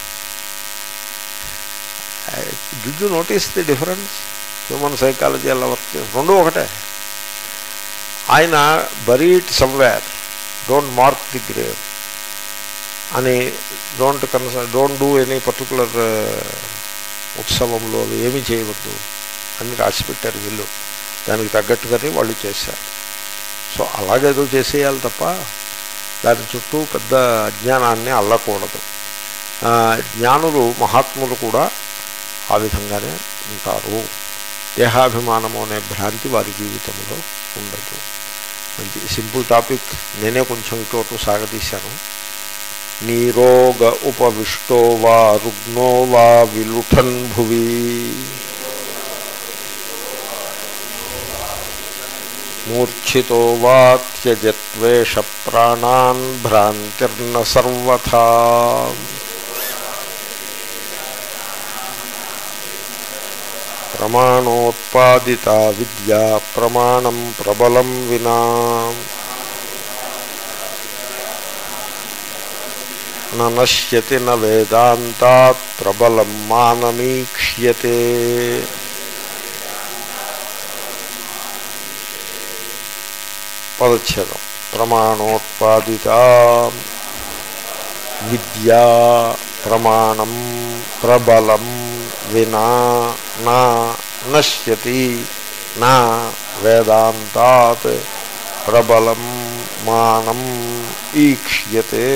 did you notice the difference human psychology అలా వర్క్ చేసి రెండు ఒకటే ఆయన bury it somewhere don't mark the grave అని డోంట్ కన్స డోంట్ డూ ఎనీ పర్టికులర్ ఉత్సవంలో ఏమీ చేయవద్దు అని రాసిపెట్టారు వీళ్ళు దానికి తగ్గట్టుగానే వాళ్ళు చేశారు సో అలాగేదో చేసేయాలి తప్ప దాని చుట్టూ పెద్ద అజ్ఞానాన్ని అల్లకూడదు ఆ, జ్ఞానులు మహాత్ములు కూడా ఆ విధంగానే ఉంటారు దేహాభిమానము అనే భ్రాంతి వారి జీవితంలో ఉండదు మంచి సింపుల్ టాపిక్ నేనే కొంచెం ఇటు అటు సాగతీశాను నీరోగ ఉపవిష్టో వా రుగ్నో వా విలుఠన్ భువి మూర్ఛితో వా త్యజత్వేష ప్రాణాన్ భ్రాంతిర్న సర్వథా ప్రమాణోత్పాదిత విద్యా ప్రమాణం ప్రబలం వినా న నశ్యతి న వేదాంతాత్ ప్రబలం మానమీక్ష్యతే పదచ్ఛేదం ప్రమాణోత్పాదిత విద్యా ప్రమాణం ప్రబలం వినా నా నశ్యతి నా వేదాంతాత్ ప్రబలం మానం ఈక్ష్యతే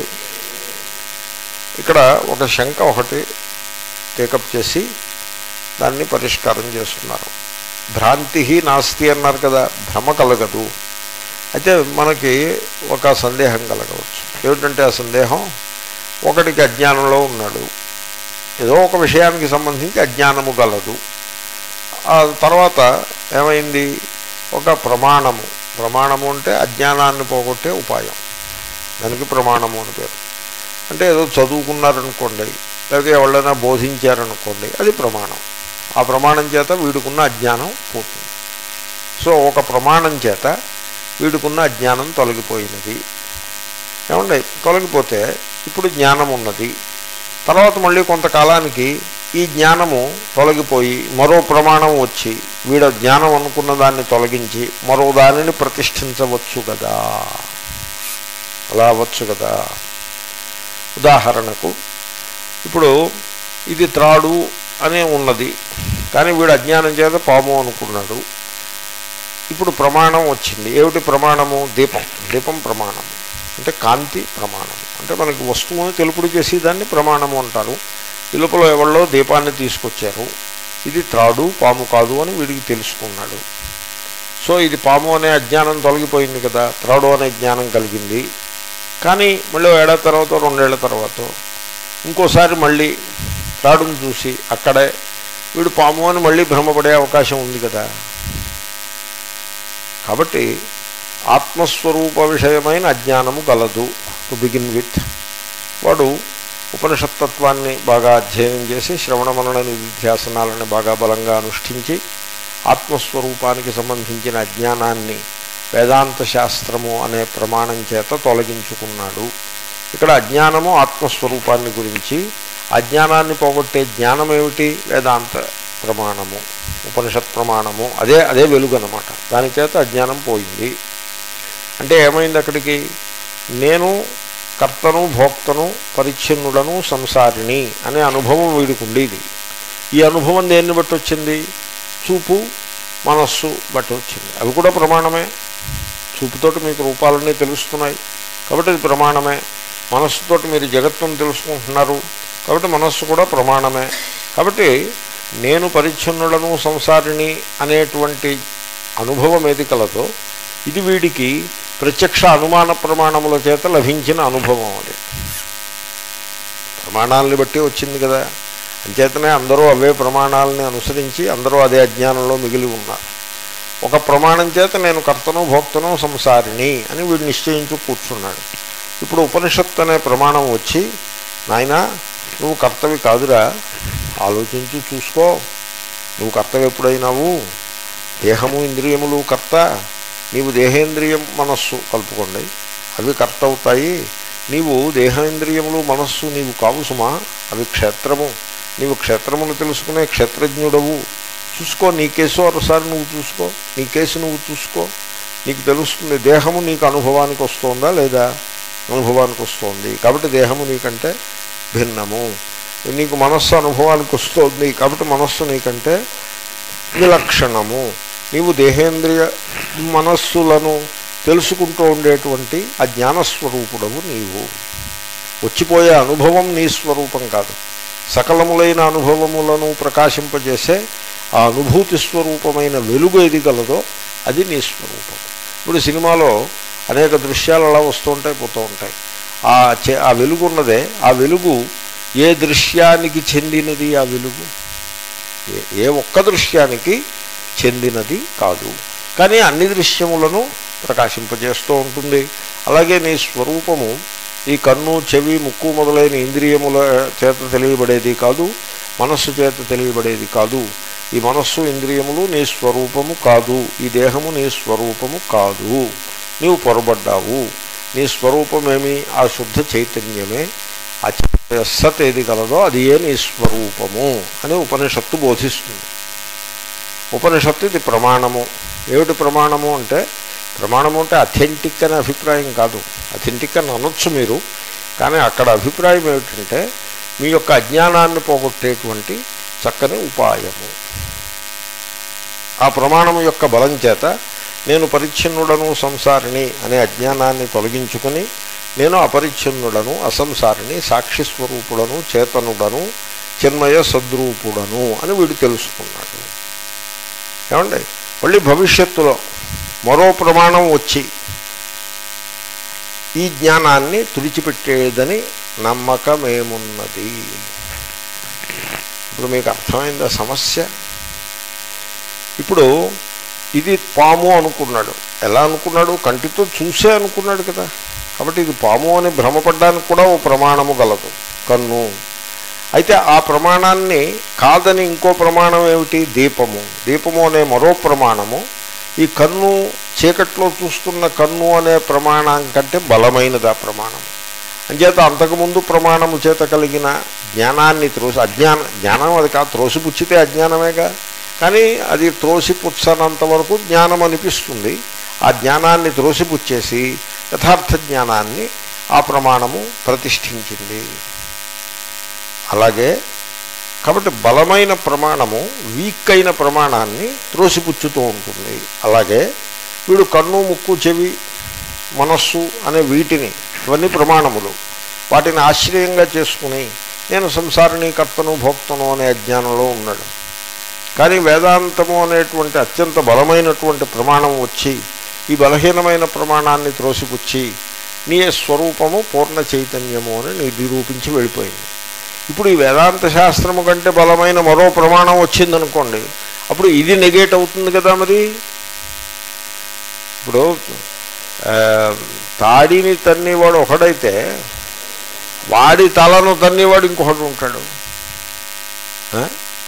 ఇక్కడ ఒక శంక ఒకటి టేకప్ చేసి దాన్ని పరిష్కారం చేస్తున్నారు భ్రాంతి నాస్తి అన్నారు కదా భ్రమ కలగదు అయితే మనకి ఒక సందేహం కలగవచ్చు ఏమిటంటే ఆ సందేహం ఒకటికి అజ్ఞానంలో ఉన్నాడు ఏదో ఒక విషయానికి సంబంధించి అజ్ఞానము గలదు ఆ తర్వాత ఏమైంది ఒక ప్రమాణము ప్రమాణము అంటే అజ్ఞానాన్ని పోగొట్టే ఉపాయం దానికి ప్రమాణము అని పేరు అంటే ఏదో చదువుకున్నారనుకోండి లేకపోతే ఎవరైనా బోధించారనుకోండి అది ప్రమాణం ఆ ప్రమాణం చేత వీడుకున్న అజ్ఞానం పోతుంది సో ఒక ప్రమాణం చేత వీడుకున్న అజ్ఞానం తొలగిపోయినది ఏమండి తొలగిపోతే ఇప్పుడు జ్ఞానం ఉన్నది తర్వాత మళ్ళీ కొంతకాలానికి ఈ జ్ఞానము తొలగిపోయి మరో ప్రమాణం వచ్చి వీడ జ్ఞానం అనుకున్న దాన్ని తొలగించి మరో దానిని ప్రతిష్ఠించవచ్చు కదా అలా అవ్వచ్చు కదా ఉదాహరణకు ఇప్పుడు ఇది త్రాడు అనే ఉన్నది కానీ వీడు అజ్ఞానం చేత పాము అనుకున్నాడు ఇప్పుడు ప్రమాణం వచ్చింది ఏమిటి ప్రమాణము దీపం దీపం ప్రమాణం అంటే కాంతి ప్రమాణం అంటే మనకి వస్తువుని తెలుపుడు చేసి దాన్ని ప్రమాణము అంటారు ఇలుపలో ఎవరిలో దీపాన్ని తీసుకొచ్చారు ఇది త్రాడు పాము కాదు అని వీడికి తెలుసుకున్నాడు సో ఇది పాము అనే అజ్ఞానం తొలగిపోయింది కదా త్రాడు అనే జ్ఞానం కలిగింది కానీ మళ్ళీ ఓ ఏడాది తర్వాత రెండేళ్ల తర్వాత ఇంకోసారి మళ్ళీ త్రాడును చూసి అక్కడే వీడు పాము అని మళ్ళీ భ్రమపడే అవకాశం ఉంది కదా కాబట్టి ఆత్మస్వరూప విషయమైన అజ్ఞానము గలదు టు బిగిన్ విత్ వాడు ఉపనిషత్తత్వాన్ని బాగా అధ్యయనం చేసి శ్రవణ మనన నిధ్యాసనాలను బాగా బలంగా అనుష్ఠించి ఆత్మస్వరూపానికి సంబంధించిన అజ్ఞానాన్ని వేదాంత శాస్త్రము అనే ప్రమాణం చేత తొలగించుకున్నాడు ఇక్కడ అజ్ఞానము ఆత్మస్వరూపాన్ని గురించి అజ్ఞానాన్ని పోగొట్టే జ్ఞానం ఏమిటి వేదాంత ప్రమాణము ఉపనిషత్ ప్రమాణము అదే అదే వెలుగు అనమాట దాని చేత అజ్ఞానం పోయింది అంటే ఏమైంది అక్కడికి నేను కర్తను భోక్తను పరిచ్ఛిన్నుడను సంసారిణి అనే అనుభవం వీడికి ఉండేది ఈ అనుభవం దేన్ని బట్టి వచ్చింది చూపు మనస్సు బట్టి వచ్చింది అవి కూడా ప్రమాణమే చూపుతోటి మీకు రూపాలన్నీ తెలుస్తున్నాయి కాబట్టి అది ప్రమాణమే మనస్సుతోటి మీరు జగత్తును తెలుసుకుంటున్నారు కాబట్టి మనస్సు కూడా ప్రమాణమే కాబట్టి నేను పరిచ్ఛిన్నులను సంసారిణి అనేటువంటి అనుభవం ఏది కలదో ఇది వీడికి ప్రత్యక్ష అనుమాన ప్రమాణముల చేత లభించిన అనుభవం అది ప్రమాణాలని బట్టి వచ్చింది కదా అంచేతనే అందరూ అవే ప్రమాణాలని అనుసరించి అందరూ అదే అజ్ఞానంలో మిగిలి ఉన్నారు ఒక ప్రమాణం చేత నేను కర్తను భోక్తను సంసారిణి అని వీడు నిశ్చయించు కూర్చున్నాడు ఇప్పుడు ఉపనిషత్తు అనే ప్రమాణం వచ్చి నాయన నువ్వు కర్తవి కాదురా ఆలోచించి చూసుకో నువ్వు కర్తవి ఎప్పుడైనావు దేహము ఇంద్రియములు కర్త నీవు దేహేంద్రియం మనస్సు కలుపుకోండి అవి కర్త అవుతాయి నీవు దేహేంద్రియములు మనస్సు నీవు కావు సుమా అవి క్షేత్రము నీవు క్షేత్రమును తెలుసుకునే క్షేత్రజ్ఞుడవు చూసుకో నీ కేసు ఒకసారి నువ్వు చూసుకో నీ కేసు నువ్వు చూసుకో నీకు తెలుస్తుంది దేహము నీకు అనుభవానికి వస్తుందా లేదా అనుభవానికి వస్తుంది కాబట్టి దేహము నీకంటే భిన్నము నీకు మనస్సు అనుభవానికి వస్తుంది కాబట్టి మనస్సు నీకంటే విలక్షణము నీవు దేహేంద్రియ మనస్సులను తెలుసుకుంటూ ఉండేటువంటి ఆ జ్ఞానస్వరూపుడవు నీవు వచ్చిపోయే అనుభవం నీ స్వరూపం కాదు సకలములైన అనుభవములను ప్రకాశింపజేసే ఆ అనుభూతి స్వరూపమైన వెలుగు ఏది గలదో అది నీ స్వరూపం ఇప్పుడు సినిమాలో అనేక దృశ్యాలు అలా వస్తూ ఉంటాయి పోతూ ఉంటాయి ఆ చె ఆ వెలుగు ఉన్నదే ఆ వెలుగు ఏ దృశ్యానికి చెందినది ఆ వెలుగు ఏ ఏ ఒక్క దృశ్యానికి చెందినది కాదు కానీ అన్ని దృశ్యములను ప్రకాశింపజేస్తూ ఉంటుంది అలాగే నీ స్వరూపము ఈ కన్ను చెవి ముక్కు మొదలైన ఇంద్రియముల చేత తెలియబడేది కాదు మనస్సు చేత తెలియబడేది కాదు ఈ మనస్సు ఇంద్రియములు నీ స్వరూపము కాదు ఈ దేహము నీ స్వరూపము కాదు నీవు పొరబడ్డావు నీ స్వరూపమేమి ఆ శుద్ధ చైతన్యమే ఆ సత్ ఏది కలదో అది ఏ నీ స్వరూపము అని ఉపనిషత్తు బోధిస్తుంది ఉపనిషత్తు ఇది ప్రమాణము ఏమిటి ప్రమాణము అంటే ప్రమాణము అంటే అథెంటిక్ అనే అభిప్రాయం కాదు అథెంటిక్ అని అనొచ్చు మీరు కానీ అక్కడ అభిప్రాయం ఏమిటంటే మీ యొక్క అజ్ఞానాన్ని పోగొట్టేటువంటి చక్కని ఉపాయము ఆ ప్రమాణము యొక్క బలం చేత నేను పరిచ్ఛిన్నుడను సంసారిణి అనే అజ్ఞానాన్ని తొలగించుకుని నేను అపరిచ్ఛిన్నుడను అసంసారిని సాక్షి స్వరూపుడను చేతనుడను చిన్మయ సద్రూపుడను అని వీడు తెలుసుకున్నాడు ఏమండి మళ్ళీ భవిష్యత్తులో మరో ప్రమాణం వచ్చి ఈ జ్ఞానాన్ని తుడిచిపెట్టేదని నమ్మకమేమున్నది ఇప్పుడు మీకు అర్థమైందా సమస్య ఇప్పుడు ఇది పాము అనుకున్నాడు ఎలా అనుకున్నాడు కంటితో చూసే అనుకున్నాడు కదా కాబట్టి ఇది పాము అని భ్రమపడ్డానికి కూడా ఓ ప్రమాణము గలదు కన్ను అయితే ఆ ప్రమాణాన్ని కాదని ఇంకో ప్రమాణం ఏమిటి దీపము దీపము అనే మరో ప్రమాణము ఈ కన్ను చీకట్లో చూస్తున్న కన్ను అనే ప్రమాణం కంటే బలమైనది ఆ ప్రమాణం అంచేత అంతకుముందు ప్రమాణము చేత కలిగిన జ్ఞానాన్ని త్రోసి అజ్ఞాన జ్ఞానం అది కాదు త్రోసిపుచ్చితే అజ్ఞానమేగా కానీ అది త్రోసిపుచ్చనంత వరకు జ్ఞానం అనిపిస్తుంది ఆ జ్ఞానాన్ని త్రోసిపుచ్చేసి యథార్థ జ్ఞానాన్ని ఆ ప్రమాణము ప్రతిష్ఠించింది అలాగే కాబట్టి బలమైన ప్రమాణము వీక్ అయిన ప్రమాణాన్ని త్రోసిపుచ్చుతూ ఉంటుంది అలాగే వీడు కన్ను ముక్కు చెవి మనస్సు అనే వీటిని ఇవన్నీ ప్రమాణములు వాటిని ఆశ్రయంగా చేసుకుని నేను సంసారిణి కర్తను భోక్తను అనే అజ్ఞానంలో ఉన్నాడు కానీ వేదాంతము అనేటువంటి అత్యంత బలమైనటువంటి ప్రమాణం వచ్చి ఈ బలహీనమైన ప్రమాణాన్ని త్రోసిపుచ్చి నీ స్వరూపము పూర్ణ చైతన్యము అని నిరూపించి వెళ్ళిపోయింది ఇప్పుడు ఈ వేదాంత శాస్త్రము కంటే బలమైన మరో ప్రమాణం వచ్చిందనుకోండి అప్పుడు ఇది నెగేట్ అవుతుంది కదా మరి ఇప్పుడు ఆ, తాడిని తన్నేవాడు ఒకడైతే వాడి తలను తన్నేవాడు ఇంకొకడు ఉంటాడు ఆ?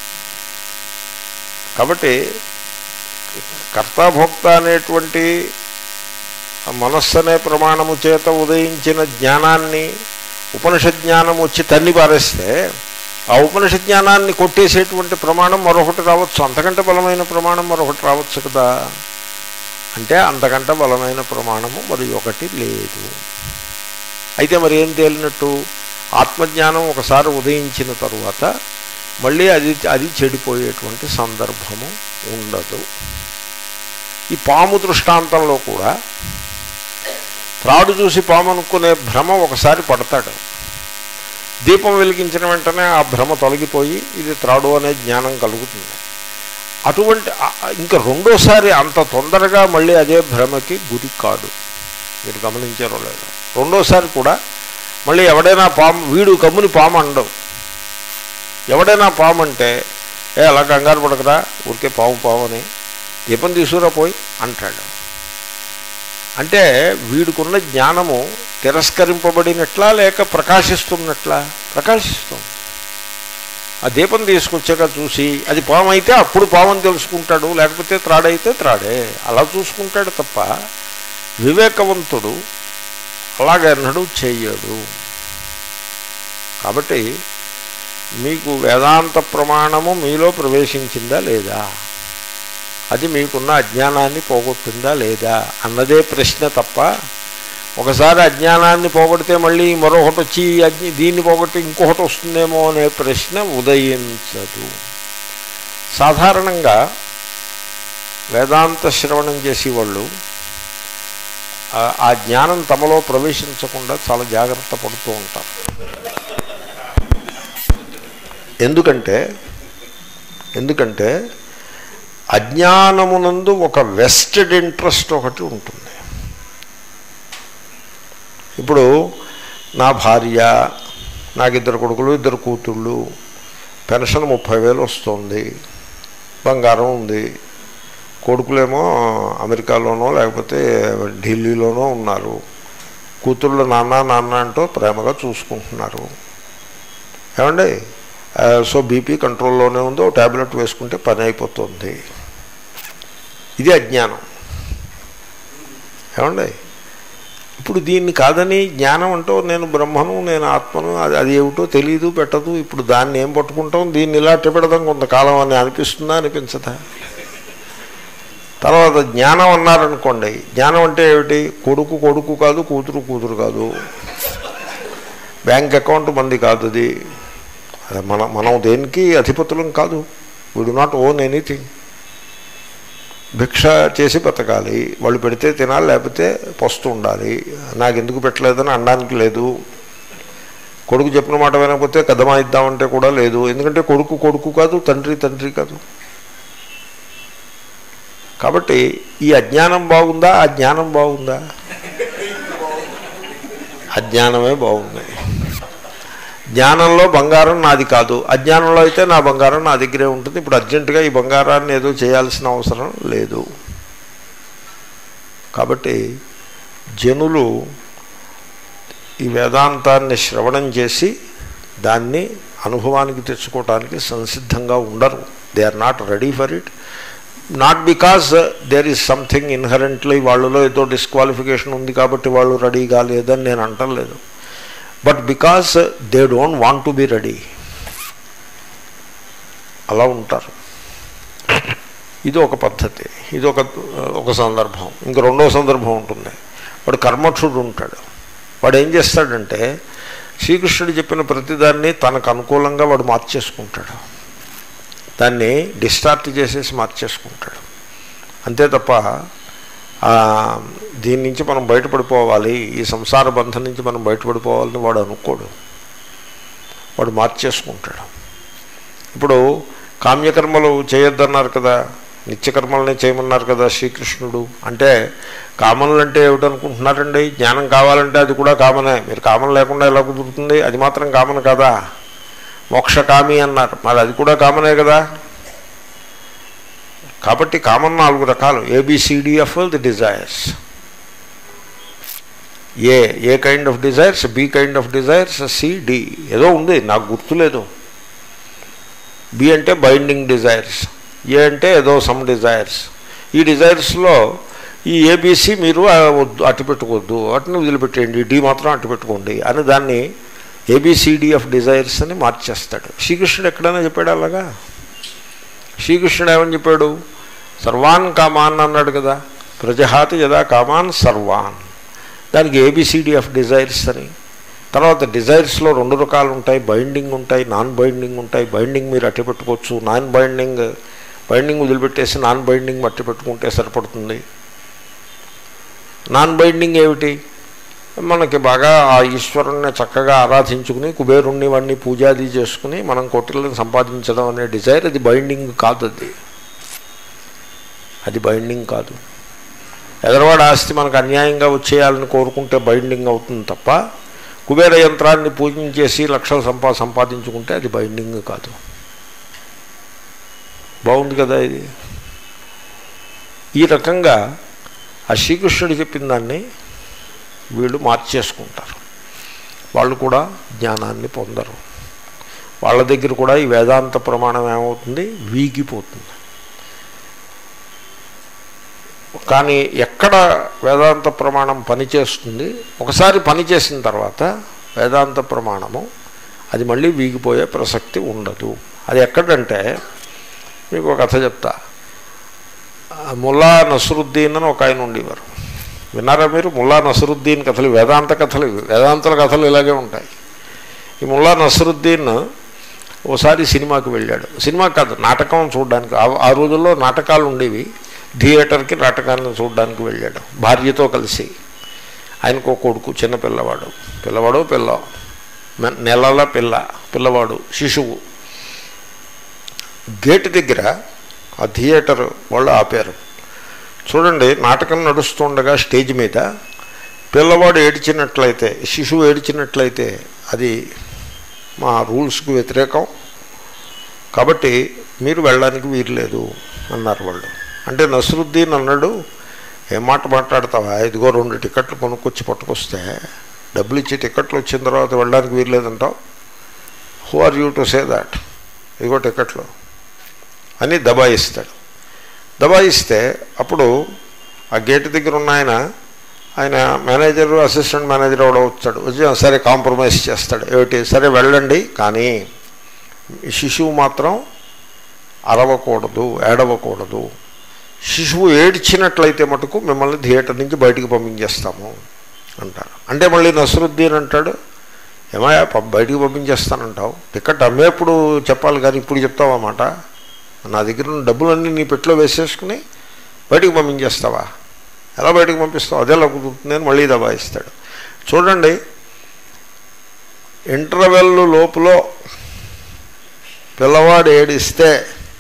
కాబట్టి కర్తాభోక్త అనేటువంటి ఆ మనస్సు అనే ప్రమాణము చేత ఉదయించిన జ్ఞానాన్ని ఉపనిషత్ జ్ఞానం వచ్చి తన్ని పారేస్తే ఆ ఉపనిషత్ జ్ఞానాన్ని కొట్టేసేటువంటి ప్రమాణం మరొకటి రావచ్చు అంతకంటే బలమైన ప్రమాణం మరొకటి రావచ్చు కదా అంటే అంతకంటే బలమైన ప్రమాణము మరి ఒకటి లేదు అయితే మరి ఏం తేలినట్టు ఆత్మజ్ఞానం ఒకసారి ఉదయించిన తరువాత మళ్ళీ అది అది చెడిపోయేటువంటి సందర్భము ఉండదు ఈ పాము దృష్టాంతంలో కూడా త్రాడు చూసి పాము అనుకునే భ్రమ ఒకసారి పడతాడు దీపం వెలిగించిన వెంటనే ఆ భ్రమ తొలగిపోయి ఇది త్రాడు అనే జ్ఞానం కలుగుతుంది అటువంటి ఆ- ఇంకా రెండోసారి అంత తొందరగా మళ్ళీ అదే భ్రమకి గురి కాడు మీరు గమనించారో లేదో రెండోసారి కూడా మళ్ళీ ఎవడైనా పాము వీడు కమ్ముని పాము అండవు ఎవడైనా పాము అంటే ఏ అలా కంగారు పడకరా ఊరికే పాము పాము అని దీపం తీసుకురా పోయి అంటాడు అంటే వీడికున్న జ్ఞానము తిరస్కరింపబడినట్లా లేక ప్రకాశిస్తున్నట్లా ప్రకాశిస్తుంది ఆ దీపం తీసుకొచ్చాక చూసి అది పాము అయితే అప్పుడు పామని తెలుసుకుంటాడు లేకపోతే త్రాడైతే త్రాడే అలా చూసుకుంటాడు తప్ప వివేకవంతుడు అలాగన్నడు చెయ్యడు కాబట్టి మీకు వేదాంత ప్రమాణము మీలో ప్రవేశించిందా లేదా అది మీకున్న అజ్ఞానాన్ని పోగొట్టిందా లేదా అన్నదే ప్రశ్న తప్ప ఒకసారి అజ్ఞానాన్ని పోగొడితే మళ్ళీ మరొకటి వచ్చి ఈ అజ్ఞ దీన్ని పోగొట్టి ఇంకొకటి వస్తుందేమో అనే ప్రశ్న ఉదయించదు సాధారణంగా వేదాంత శ్రవణం చేసేవాళ్ళు ఆ- ఆ జ్ఞానం తమలో ప్రవేశించకుండా చాలా జాగ్రత్త పడుతూ ఉంటారు ఎందుకంటే ఎందుకంటే అజ్ఞానమునందు ఒక వెస్టెడ్ ఇంట్రెస్ట్ ఒకటి ఉంటుంది ఇప్పుడు నా భార్య నాకు ఇద్దరు కొడుకులు ఇద్దరు కూతుళ్ళు పెన్షన్ ముప్పై వేలు వస్తుంది బంగారం ఉంది కొడుకులేమో అమెరికాలోనో లేకపోతే ఢిల్లీలోనో ఉన్నారు కూతుళ్ళు నాన్న నాన్న అంటూ ప్రేమగా చూసుకుంటున్నారు ఏమండి ఆ, సో బీపీ కంట్రోల్లోనే ఉందో ట్యాబ్లెట్ వేసుకుంటే పని అయిపోతుంది ఇది అజ్ఞానం ఏమండి ఇప్పుడు దీన్ని కాదని జ్ఞానం అంటూ నేను బ్రహ్మను నేను ఆత్మను అది అది ఏమిటో తెలియదు పెట్టదు ఇప్పుడు దాన్ని ఏం పట్టుకుంటాం దీన్ని ఇలా పెడదాం కొంతకాలం అని అనిపిస్తుందా అనిపించదా తర్వాత జ్ఞానం అన్నారనుకోండి జ్ఞానం అంటే ఏమిటి కొడుకు కొడుకు కాదు కూతురు కూతురు కాదు బ్యాంక్ అకౌంట్ మంది కాదు అది అది మన మనం దేనికి అధిపతులం కాదు we do not own anything భిక్ష చేసి బతకాలి వాళ్ళు పెడితే తినాలి లేకపోతే పస్తు ఉండాలి నాకు ఎందుకు పెట్టలేదని అనడానికి లేదు కొడుకు చెప్పిన మాట వినకపోతే కదమా ఇద్దామంటే కూడా లేదు ఎందుకంటే కొడుకు కొడుకు కాదు తండ్రి తండ్రి కాదు కాబట్టి ఈ అజ్ఞానం బాగుందా ఆ జ్ఞానం బాగుందా అజ్ఞానమే బాగుంది జ్ఞానంలో బంగారం నాది కాదు అజ్ఞానంలో అయితే నా బంగారం నా దగ్గరే ఉంటుంది ఇప్పుడు అర్జెంటుగా ఈ బంగారాన్ని ఏదో చేయాల్సిన అవసరం లేదు కాబట్టి జనులు ఈ వేదాంతాన్ని శ్రవణం చేసి దాన్ని అనుభవానికి తెచ్చుకోవటానికి సంసిద్ధంగా ఉండరు they are not ready for it not because there is something inherently వాళ్ళలో ఏదో డిస్క్వాలిఫికేషన్ ఉంది కాబట్టి వాళ్ళు రెడీ కాలేదని నేను అంటలేదు but because they don't want to be ready అలా ఉంటారు ఇది ఒక పద్ధతి ఇది ఒక ఒక సందర్భం ఇంక రెండో సందర్భం ఉంటుంది వాడు కర్మక్షుడు ఉంటాడు వాడు ఏం చేస్తాడంటే శ్రీకృష్ణుడు చెప్పిన ప్రతిదాన్ని తనకు అనుకూలంగా వాడు మార్చేసుకుంటాడు దాన్ని డిస్టార్ట్ చేసేసి మార్చేసుకుంటాడు అంతే తప్ప ఆ, దీని నుంచి మనం బయటపడిపోవాలి ఈ సంసార బంధం నుంచి మనం బయటపడిపోవాలని వాడు అనుకోడు వాడు మార్చేసుకుంటాడు ఇప్పుడు కామ్యకర్మలు చేయొద్దన్నారు కదా నిత్యకర్మల్ని చేయమన్నారు కదా శ్రీకృష్ణుడు అంటే కామన్లు అంటే ఏమిటనుకుంటున్నారండి జ్ఞానం కావాలంటే అది కూడా కామనే మీరు కామన్ లేకుండా ఎలా కుదురుతుంది అది మాత్రం కామన్ కదా మోక్షకామి అన్నారు మరి అది కూడా కామనే కదా కాబట్టి కామన్ నాలుగు రకాలు A B C D F the desires A a kind of desires B kind of desires C D ఏదో ఉంది నాకు గుర్తులేదు బి అంటే బైండింగ్ డిజైర్స్ ఏ అంటే ఏదో సమ్ డిజైర్స్ ఈ డిజైర్స్లో ఈ ఏబీసీ మీరు ఆ, వద్దు అట్టు పెట్టుకోవద్దు వాటిని వదిలిపెట్టేయండి డి మాత్రం అట్టు పెట్టుకోండి అని దాన్ని ఏబిసిడి ఆఫ్ డిజైర్స్ అని మార్చేస్తాడు శ్రీకృష్ణుడు ఎక్కడైనా చెప్పాడు అలాగా శ్రీకృష్ణుడు ఏమని చెప్పాడు సర్వాన్ కామాన్ అన్నాడు కదా ప్రజహాతి యదా కామాన్ సర్వాన్ దానికి ఏబిసిడి ఆఫ్ డిజైర్స్ అని తర్వాత డిజైర్స్లో రెండు రకాలు ఉంటాయి బైండింగ్ ఉంటాయి నాన్ బైండింగ్ ఉంటాయి బైండింగ్ మీరు అట్టి పెట్టుకోవచ్చు నాన్ బైండింగ్ బైండింగ్ వదిలిపెట్టేసి నాన్ బైండింగ్ అట్టి పెట్టుకుంటే సరిపడుతుంది నాన్ బైండింగ్ ఏమిటి మనకి బాగా ఆ ఈశ్వరుణ్ణి చక్కగా ఆరాధించుకుని కుబేరుణ్ణి వాడిని పూజాది చేసుకుని మనం కోటిలను సంపాదించడం అనే డిజైర్ అది బైండింగ్ కాదు అది అది బైండింగ్ కాదు ఎదరవాడ ఆస్తి మనకు అన్యాయంగా వచ్చేయాలని కోరుకుంటే బైండింగ్ అవుతుంది తప్ప కుబేర యంత్రాన్ని పూజించేసి లక్షలు సంపా సంపాదించుకుంటే అది బైండింగ్ కాదు బాగుంది కదా ఇది ఈ రకంగా ఆ శ్రీకృష్ణుడు చెప్పిన దాన్ని వీళ్ళు మార్చేసుకుంటారు వాళ్ళు కూడా జ్ఞానాన్ని పొందరు వాళ్ళ దగ్గర కూడా ఈ వేదాంత ప్రమాణం ఏమవుతుంది వీగిపోతుంది కానీ ఎక్కడ వేదాంత ప్రమాణం పనిచేస్తుంది ఒకసారి పనిచేసిన తర్వాత వేదాంత ప్రమాణము అది మళ్ళీ వీగిపోయే ప్రసక్తి ఉండదు అది ఎక్కడంటే మీకు ఒక కథ చెప్తా ముల్లా నసరుద్దీన్ అని ఒక ఆయన ఉండేవారు విన్నారా మీరు ముల్లా నసరుద్దీన్ కథలు వేదాంత కథలు ఇవి వేదాంతల కథలు ఇలాగే ఉంటాయి ఈ ముల్లా నసరుద్దీన్ ఓసారి సినిమాకి వెళ్ళాడు సినిమా కాదు నాటకం చూడడానికి ఆ రోజుల్లో నాటకాలు ఉండేవి థియేటర్కి నాటకాన్ని చూడడానికి వెళ్ళాడు భార్యతో కలిసి ఆయనకు కొడుకు చిన్న పిల్లవాడు పిల్లవాడు పిల్ల నెలల పిల్ల పిల్లవాడు శిశువు గేటు దగ్గర ఆ థియేటర్ వాళ్ళు ఆపారు చూడండి నాటకం నడుస్తుండగా స్టేజ్ మీద పిల్లవాడు ఏడ్చినట్లయితే శిశువు ఏడ్చినట్లయితే అది మా రూల్స్కు వ్యతిరేకం కాబట్టి మీరు వెళ్ళడానికి వీరలేదు అన్నారు వాళ్ళు అంటే నసరుద్దీన్ అన్నాడు ఏం మాట మాట్లాడతావా ఇదిగో రెండు టికెట్లు కొనుక్కొచ్చి పట్టుకొస్తే డబ్బులు ఇచ్చి టికెట్లు వచ్చిన తర్వాత వెళ్ళడానికి వీరలేదంటావు who are you to say that ఇదిగో టికెట్లు అని దబాయిస్తాడు దబాయిస్తే అప్పుడు ఆ గేటు దగ్గర ఉన్న ఆయన ఆయన మేనేజర్ అసిస్టెంట్ మేనేజర్ కూడా వచ్చాడు వచ్చి సరే కాంప్రమైజ్ చేస్తాడు ఏమిటి సరే వెళ్ళండి కానీ శిశువు మాత్రం అరవకూడదు ఏడవకూడదు శిశువు ఏడ్చినట్లయితే మటుకు మిమ్మల్ని థియేటర్ నుంచి బయటికి పంపించేస్తాము అంటారు అంటే మళ్ళీ నసరుద్దీన్ అంటాడు ఏమయ్యా బయటికి పంపించేస్తానంటావు టికెట్ అమ్మేప్పుడు చెప్పాలి కానీ ఇప్పుడు చెప్తావా మాట నా దగ్గర ఉన్న డబ్బులన్నీ నీ పెట్టులో వేసేసుకుని బయటికి పంపించేస్తావా ఎలా బయటికి పంపిస్తావు అదే కుదురుతుంది అని మళ్ళీ దబాయిస్తాడు చూడండి ఇంటర్వెల్ లోపల పిల్లవాడు ఏడిస్తే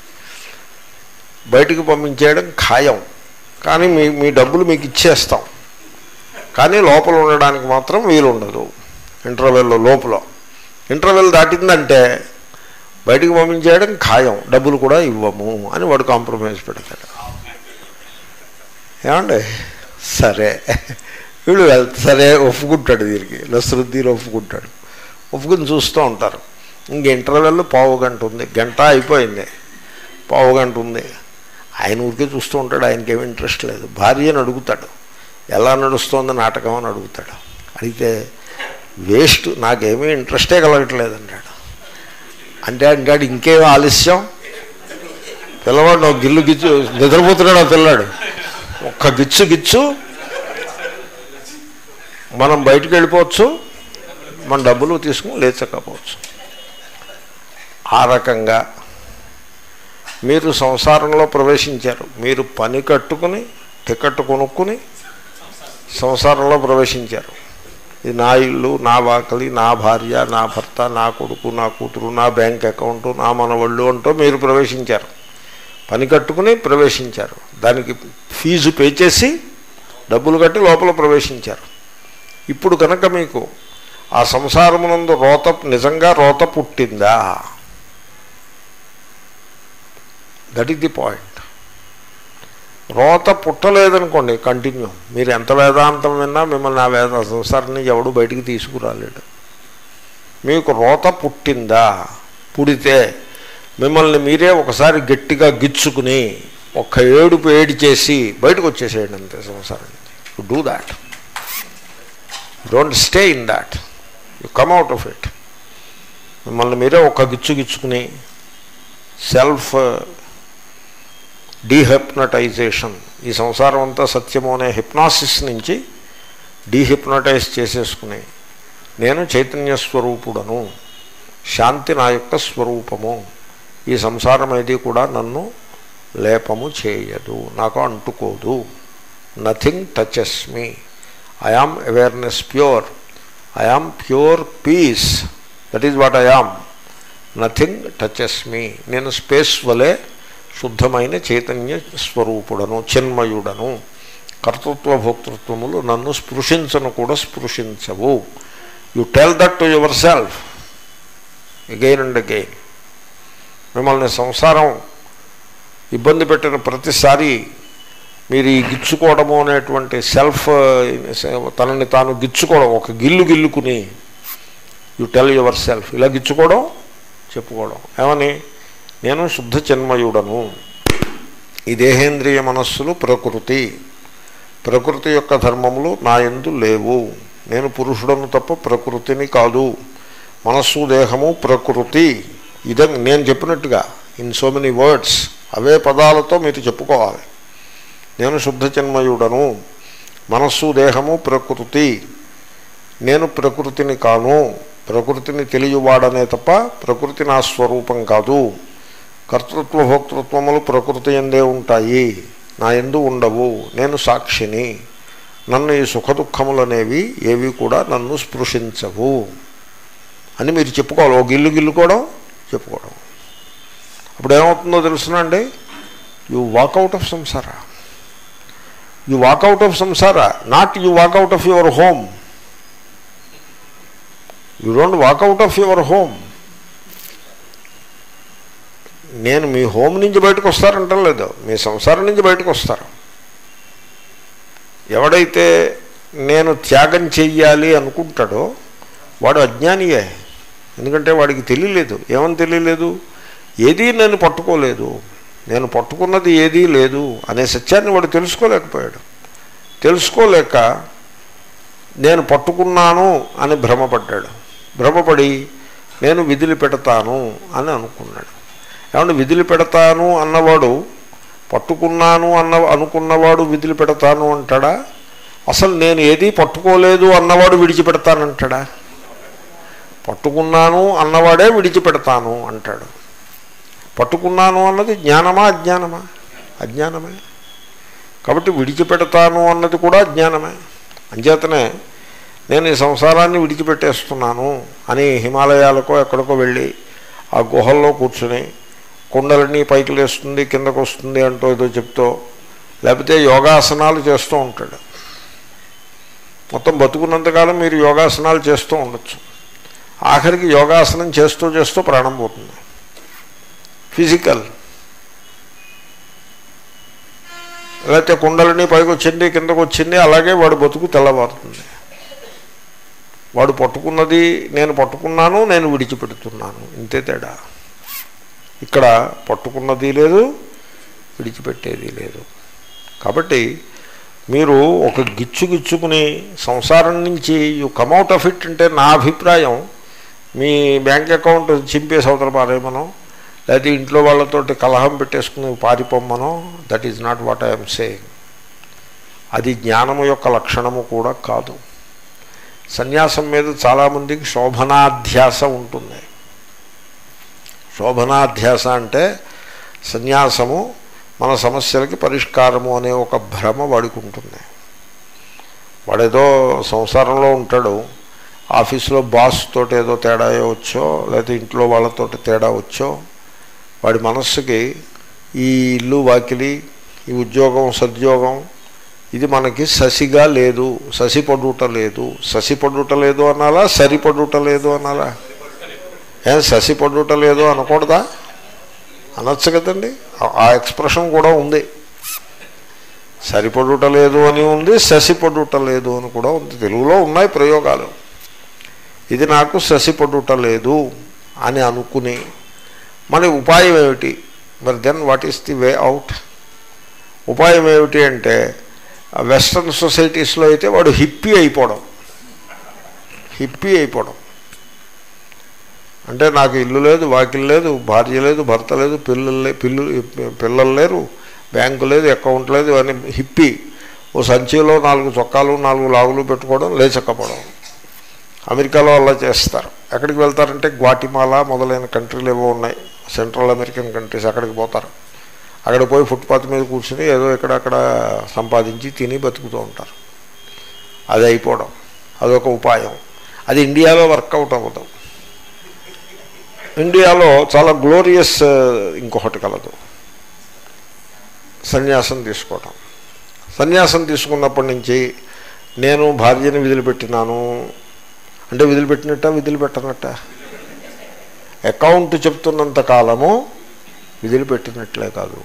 బయటికి పంపించేయడం ఖాయం కానీ మీ మీ డబ్బులు మీకు ఇచ్చేస్తాం కానీ లోపల ఉండడానికి మాత్రం వీలుండదు ఇంటర్వెల్ లోపల ఇంటర్వెల్ దాటిందంటే బయటికి పంపించేయడం ఖాయం డబ్బులు కూడా ఇవ్వము అని వాడు కాంప్రమైజ్ పెడతాడు ఏమండి సరే వీళ్ళు వెళ్తా సరే ఒప్పుకుంటాడు దీనికి నసరుద్దీన్ ఒప్పుకుంటాడు ఒప్పుకుని చూస్తూ ఉంటారు ఇంక ఇంటర్వెల్ పావు గంట ఉంది గంట అయిపోయింది పావు గంట ఉంది ఆయన ఊరికే చూస్తూ ఉంటాడు ఆయనకేమి ఇంట్రెస్ట్ లేదు భార్యని అడుగుతాడు ఎలా నడుస్తోంది నాటకం అని అడుగుతాడు అడిగితే వేస్ట్ నాకేమీ ఇంట్రెస్టే కలగట్లేదు అంటాడు అంటే అంటాడు ఇంకేం ఆలస్యం పిల్లవాడు నువ్వు గిల్లు గిచ్చు నిద్రపోతున్నాడు ఆ పిల్లాడు ఒక్క గిచ్చు గిచ్చు మనం బయటకు వెళ్ళిపోవచ్చు మన డబ్బులు తీసుకుని లేచకపోవచ్చు ఆ రకంగా మీరు సంసారంలో ప్రవేశించారు మీరు పని కట్టుకుని టికెట్ కొనుక్కుని సంసారంలో ప్రవేశించారు ఇది నా ఇల్లు నా వాకలి నా భార్య నా భర్త నా కొడుకు నా కూతురు నా బ్యాంక్ అకౌంట్ నా మనవళ్ళు అంటూ మీరు ప్రవేశించారు పని కట్టుకుని ప్రవేశించారు దానికి ఫీజు పే చేసి డబ్బులు కట్టి లోపల ప్రవేశించారు ఇప్పుడు కనుక మీకు ఆ సంసారమునందు రోత నిజంగా రోత పుట్టిందా దట్ ఈస్ ది పాయింట్ రోత పుట్టలేదనుకోండి కంటిన్యూ మీరు ఎంత వేదాంతం విన్నా మిమ్మల్ని ఆ వేద సంసారం నుంచి ఎవడు బయటికి తీసుకురాలేడు మీకు రోత పుట్టిందా పుడితే మిమ్మల్ని మీరే ఒకసారి గట్టిగా గిచ్చుకుని ఒక్క ఏడుపు ఏడి చేసి బయటకు వచ్చేసేయండి అంతే సంసారం నుంచి do that don't stay in that you come out of it మిమ్మల్ని మీరే ఒక గిచ్చు గిచ్చుకుని సెల్ఫ్ డీహిప్నటైజేషన్ ఈ సంసారం అంతా సత్యము అనే హిప్నాసిస్ నుంచి డీహిప్నటైజ్ చేసేసుకుని నేను చైతన్య స్వరూపుడను శాంతి నా యొక్క స్వరూపము ఈ సంసారం ఏది కూడా నన్ను లేపము చేయదు నాకు అంటుకోదు nothing touches me I am awareness pure I am pure peace that is what I am nothing touches me నేను స్పేస్ వలె శుద్ధమైన చైతన్య స్వరూపుడను చిన్మయుడను కర్తృత్వ భోక్తృత్వములు నన్ను స్పృశించను కూడా స్పృశించవు you tell that to yourself again and again మిమ్మల్ని సంసారం ఇబ్బంది పెట్టిన ప్రతిసారి మీరు ఈ గిచ్చుకోవడము అనేటువంటి సెల్ఫ్ తనని తాను గిచ్చుకోవడం ఒక గిల్లు గిల్లుకుని యు టెల్ యువర్ సెల్ఫ్ ఇలా గిచ్చుకోవడం చెప్పుకోవడం ఏమని నేను శుద్ధ చిన్మయుడను ఈ దేహేంద్రియ మనస్సులు ప్రకృతి ప్రకృతి యొక్క ధర్మములు నా ఎందు లేవు నేను పురుషుడను తప్ప ప్రకృతిని కాదు మనస్సు దేహము ప్రకృతి ఇదం నేను చెప్పినట్టుగా ఇన్ సో మెనీ వర్డ్స్ అవే పదాలతో మీరు చెప్పుకోవాలి నేను శుద్ధ చిన్మయుడను మనస్సు దేహము ప్రకృతి నేను ప్రకృతిని కాను ప్రకృతిని తెలియవాడనే తప్ప ప్రకృతి నా స్వరూపం కాదు కర్తృత్వ భోక్తృత్వములు ప్రకృతి ఎందే ఉంటాయి నా ఎందు ఉండవు నేను సాక్షిని నన్ను ఈ సుఖదుఖములనేవి ఏవి కూడా నన్ను స్పృశించవు అని మీరు చెప్పుకోవాలి ఓ గిల్లు గిల్లుకోవడం చెప్పుకోవడం అప్పుడు ఏమవుతుందో తెలుసునండి యు వాకౌట్ ఆఫ్ సంసార యు వాకౌట్ ఆఫ్ సంసార not you walk out of your home you don't walk out of your home నేను మీ హోమ్ నుంచి బయటకు వస్తారంటం లేదు మీ సంసారం నుంచి బయటకు వస్తారు ఎవడైతే నేను త్యాగం చెయ్యాలి అనుకుంటాడో వాడు అజ్ఞానియే ఎందుకంటే వాడికి తెలియలేదు ఏమని తెలియలేదు ఏదీ నేను పట్టుకోలేదు నేను పట్టుకున్నది ఏదీ లేదు అనే సత్యాన్ని వాడు తెలుసుకోలేకపోయాడు తెలుసుకోలేక నేను పట్టుకున్నాను అని భ్రమపడ్డాడు భ్రమపడి నేను విధులు పెడతాను అని అనుకున్నాడు ఏమంటే విధులు పెడతాను అన్నవాడు పట్టుకున్నాను అన్న అనుకున్నవాడు విధులు పెడతాను అంటాడా అసలు నేను ఏదీ పట్టుకోలేదు అన్నవాడు విడిచిపెడతానంటాడా పట్టుకున్నాను అన్నవాడే విడిచిపెడతాను అంటాడు పట్టుకున్నాను అన్నది జ్ఞానమా అజ్ఞానమా అజ్ఞానమే కాబట్టి విడిచిపెడతాను అన్నది కూడా అజ్ఞానమే అంచేతనే నేను ఈ సంసారాన్ని విడిచిపెట్టేస్తున్నాను అని హిమాలయాలకో ఎక్కడికో వెళ్ళి ఆ గుహల్లో కూర్చుని కుండలన్నీ పైకి లేస్తుంది కిందకు వస్తుంది అంటూ ఏదో చెప్తూ లేకపోతే యోగాసనాలు చేస్తూ ఉంటాడు మొత్తం బతుకున్నంతకాలం మీరు యోగాసనాలు చేస్తూ ఉండొచ్చు ఆఖరికి యోగాసనం చేస్తూ చేస్తూ ప్రాణం పోతుంది ఫిజికల్ లేకపోతే కుండలని పైకి వచ్చింది కిందకు వచ్చింది అలాగే వాడు బతుకు తెల్లవారుతుంది వాడు పట్టుకున్నది నేను పట్టుకున్నాను నేను విడిచిపెడుతున్నాను ఇంతే తేడా ఇక్కడ పట్టుకున్నది లేదు విడిచిపెట్టేది లేదు కాబట్టి మీరు ఒక గిచ్చు గిచ్చుకుని సంసారం నుంచి యు కమ్అట్ ఆఫ్ ఇట్ అంటే నా అభిప్రాయం మీ బ్యాంక్ అకౌంట్ చింపేసి అవతల పారేమనో లేకపోతే ఇంట్లో వాళ్ళతోటి కలహం పెట్టేసుకుని పారిపోమ్మనో that is not what I'm saying అది జ్ఞానము యొక్క లక్షణము కూడా కాదు సన్యాసం మీద చాలామందికి శోభనాధ్యాస ఉంటుంది శోభనాధ్యాస అంటే సన్యాసము మన సమస్యలకి పరిష్కారము అనే ఒక భ్రమ వాడికి ఉంటుంది వాడేదో సంసారంలో ఉంటాడు ఆఫీసులో బాస్ తోటి ఏదో తేడా వచ్చో లేకపోతే ఇంట్లో వాళ్ళతోటి తేడా వచ్చో వాడి మనస్సుకి ఈ ఇల్లు వాకిలి ఈ ఉద్యోగం సద్యోగం ఇది మనకి ససిగా లేదు ససి పడుట లేదు ససి పడుట లేదు అనాలా సరిపడుట లేదు అనాలా ఏం ససి పడుట లేదు అనకూడదా అనొచ్చు కదండి ఆ ఎక్స్ప్రెషన్ కూడా ఉంది సరిపడుట లేదు అని ఉంది ససిపడుట లేదు అని కూడా ఉంది తెలుగులో ఉన్నాయి ప్రయోగాలు ఇది నాకు ససిపడుట లేదు అని అనుకుని మరి ఉపాయం ఏమిటి మరి then what is the way out ఉపాయం ఏమిటి అంటే వెస్ట్రన్ సొసైటీస్లో అయితే వాడు హిప్పీ అయిపోవడం హిప్పీ అయిపోవడం అంటే నాకు ఇల్లు లేదు వాకిల్ లేదు భార్య లేదు భర్త లేదు పిల్లలు లే పిల్లు పిల్లలు లేరు బ్యాంకు లేదు అకౌంట్ లేదు అని హిప్పి ఓ సంచిలో నాలుగు చొక్కాలు నాలుగు లాగులు పెట్టుకోవడం లేచక్కపోవడం అమెరికాలో అలా చేస్తారు ఎక్కడికి వెళ్తారంటే గ్వాటిమాలా మొదలైన కంట్రీలు ఏవో ఉన్నాయి సెంట్రల్ అమెరికన్ కంట్రీస్ అక్కడికి పోతారు అక్కడ పోయి ఫుట్పాత్ మీద కూర్చుని ఏదో ఎక్కడక్కడ సంపాదించి తిని బతుకుతూ ఉంటారు అది అయిపోవడం అదొక ఉపాయం అది ఇండియాలో వర్కౌట్ అవ్వదు ఇండియాలో చాలా గ్లోరియస్ ఇంకొకటి కలదు సన్యాసం తీసుకోవటం సన్యాసం తీసుకున్నప్పటి నుంచి నేను భార్యని విదిలిపెట్టినాను అంటే విదిలిపెట్టినట్ట విదిలిపెట్టనట్ట అకౌంట్ చెప్తున్నంత కాలము విదిలిపెట్టినట్లే కాదు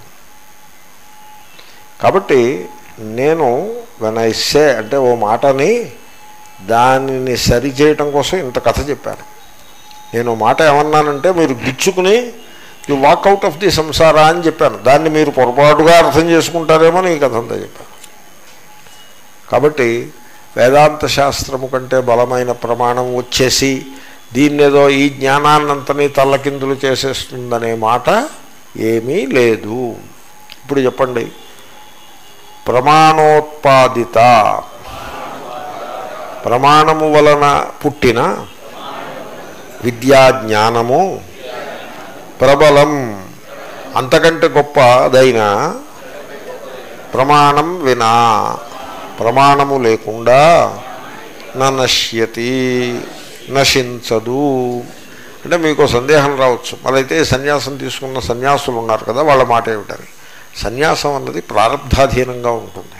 కాబట్టి నేను వెన్ ఐ సే అంటే ఓ మాటని దానిని సరిచేయటం కోసం ఇంత కథ చెప్పాను నేను ఓ మాట ఏమన్నానంటే మీరు గిచ్చుకుని యు వాక్అవుట్ ఆఫ్ ది సంసార అని చెప్పాను దాన్ని మీరు పొరపాటుగా అర్థం చేసుకుంటారేమో నీ కథ అంతా చెప్పాను కాబట్టి వేదాంత శాస్త్రము కంటే బలమైన ప్రమాణం వచ్చేసి దీన్నేదో ఈ జ్ఞానాన్నంతని తల్లకిందులు చేసేస్తుందనే మాట ఏమీ లేదు ఇప్పుడు చెప్పండి ప్రమాణోత్పాదిత ప్రమాణము వలన పుట్టిన విద్యా జ్ఞానము ప్రబలం అంతకంటే గొప్పదైన ప్రమాణం వినా ప్రమాణము లేకుండా నశ్యతి నశించదు అంటే మీకు సందేహం రావచ్చు మరైతే సన్యాసం తీసుకున్న సన్యాసులు ఉన్నారు కదా వాళ్ళ మాట ఏమిటని సన్యాసం అన్నది ప్రారంధాధీనంగా ఉంటుంది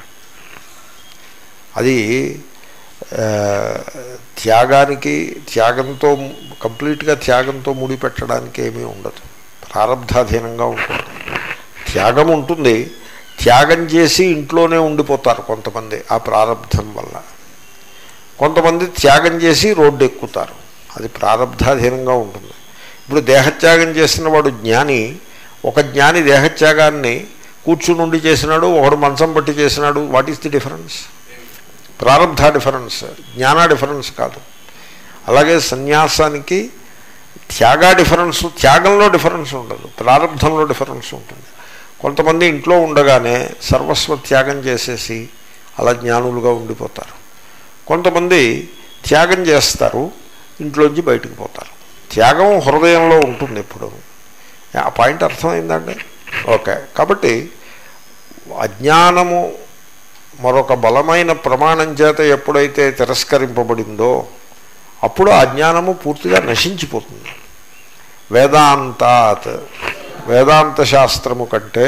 అది ఆ, త్యాగానికి త్యాగంతో కంప్లీట్గా త్యాగంతో ముడిపెట్టడానికి ఏమీ ఉండదు ప్రారంధాధీనంగా ఉంటుంది త్యాగం ఉంటుంది త్యాగం చేసి ఇంట్లోనే ఉండిపోతారు కొంతమంది ఆ ప్రారంధం వల్ల కొంతమంది త్యాగం చేసి రోడ్డు ఎక్కుతారు అది ప్రారంధాధీనంగా ఉంటుంది ఇప్పుడు దేహత్యాగం చేసిన వాడు జ్ఞాని ఒక జ్ఞాని దేహత్యాగాన్ని కూర్చుని ఉండి చేసినాడు ఒకడు మంచం పట్టి చేసినాడు వాట్ ఈస్ ది డిఫరెన్స్ ప్రారంధ డిఫరెన్స్ జ్ఞాన డిఫరెన్స్ కాదు అలాగే సన్యాసానికి త్యాగా డిఫరెన్స్ త్యాగంలో డిఫరెన్స్ ఉండదు ప్రారంధంలో డిఫరెన్స్ ఉంటుంది కొంతమంది ఇంట్లో ఉండగానే సర్వస్వ త్యాగం చేసేసి అలా జ్ఞానులుగా ఉండిపోతారు కొంతమంది త్యాగం చేస్తారు ఇంట్లోంచి బయటకు పోతారు త్యాగం హృదయంలో ఉంటుంది ఎప్పుడు ఆ పాయింట్ అర్థమైందండి ఓకే కాబట్టి అజ్ఞానము మరొక బలమైన ప్రమాణం చేత ఎప్పుడైతే తిరస్కరింపబడిందో అప్పుడు ఆ జ్ఞానము పూర్తిగా నశించిపోతుంది వేదాంతాత్ వేదాంత శాస్త్రము కంటే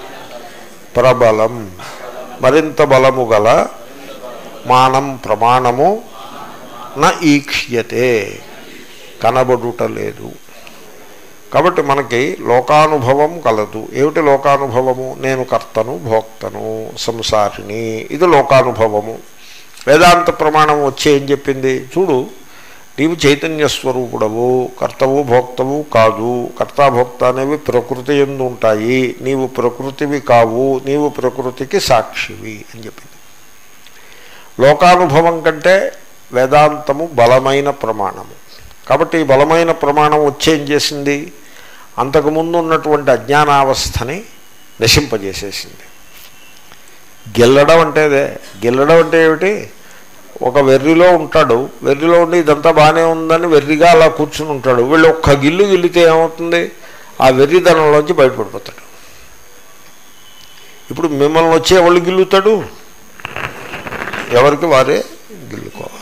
ప్రబలం మరింత బలము గల మానం ప్రమాణము న ఈక్ష్యతే కనబడుట లేదు కాబట్టి మనకి లోకానుభవం కలదు ఏమిటి లోకానుభవము నేను కర్తను భోక్తను సంసారిని ఇది లోకానుభవము వేదాంత ప్రమాణం వచ్చి ఏం చెప్పింది చూడు నీవు చైతన్య స్వరూపుడవు కర్తవు భోక్తవు కాదు కర్తాభోక్త అనేవి ప్రకృతి ఎందు ఉంటాయి నీవు ప్రకృతివి కావు నీవు ప్రకృతికి సాక్షివి అని చెప్పింది లోకానుభవం కంటే వేదాంతము బలమైన ప్రమాణము కాబట్టి ఈ బలమైన ప్రమాణం వచ్చేం చేసింది అంతకుముందు ఉన్నటువంటి అజ్ఞానావస్థని నశింపజేసేసింది గెల్లడం అంటే అదే గెల్లడం అంటే ఏమిటి ఒక వెర్రిలో ఉంటాడు వెర్రిలో ఉండి ఇదంతా బాగానే ఉందని వెర్రిగా అలా కూర్చుని ఉంటాడు వీళ్ళు ఒక్క గిల్లు గిల్లితే ఏమవుతుంది ఆ వెర్రిదనంలోంచి బయటపడిపోతాడు ఇప్పుడు మిమ్మల్ని వచ్చి ఎవరు గిల్లుతాడు ఎవరికి వారే గిల్లుకోవాలి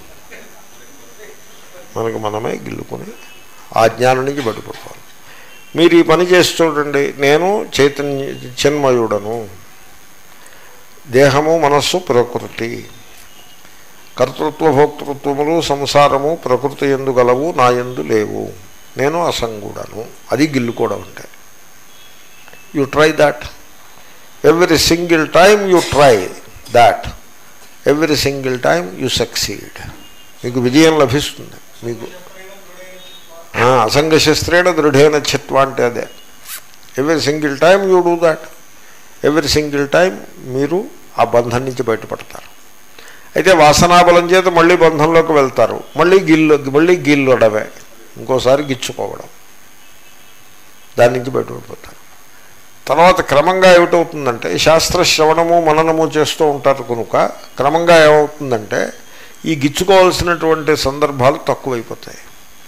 మనకు మనమే గిల్లుకొని ఆ జ్ఞానం నుంచి బయటపడిపోవాలి మీరు ఈ పని చేసి చూడండి నేను చైతన్య చిన్మయుడను దేహము మనస్సు ప్రకృతి కర్తృత్వ భోక్తృత్వములు సంసారము ప్రకృతి ఎందు గలవు నా ఎందు లేవు నేను అసంగుడను అది గిల్లుకోవడం అంటే you try that every single time you try that every single time you succeed మీకు విజయం లభిస్తుంది మీకు అసంగశస్త్రేణ దృఢేన చిత్వ అంటే అదే every single time you do that every single time మీరు ఆ బంధం నుంచి బయటపడతారు అయితే వాసనాబలం చేత మళ్ళీ బంధంలోకి వెళ్తారు మళ్ళీ గిల్లు మళ్ళీ గిల్లడమే ఇంకోసారి గిచ్చుకోవడం దాని నుంచి బయటపడిపోతారు తర్వాత క్రమంగా ఏమిటవుతుందంటే శాస్త్ర శ్రవణము మననము చేస్తూ ఉంటారు కనుక క్రమంగా ఏమవుతుందంటే ఈ గిచ్చుకోవాల్సినటువంటి సందర్భాలు తక్కువైపోతాయి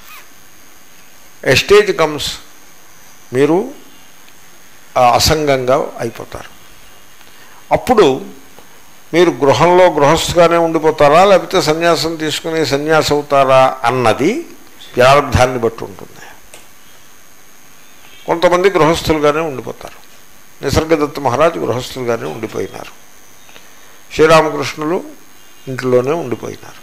ఎస్టేజ్ కమ్స్ మీరు ఆ, అసంగంగా అయిపోతారు అప్పుడు మీరు గృహంలో గృహస్థుగానే ఉండిపోతారా లేకపోతే సన్యాసం తీసుకుని సన్యాసి అవుతారా అన్నది ప్రారంధాన్ని బట్టి ఉంటుంది కొంతమంది గృహస్థులుగానే ఉండిపోతారు నిసర్గదత్త మహారాజు గృహస్థులుగానే ఉండిపోయినారు శ్రీరామకృష్ణులు ఇంట్లోనే ఉండిపోయినారు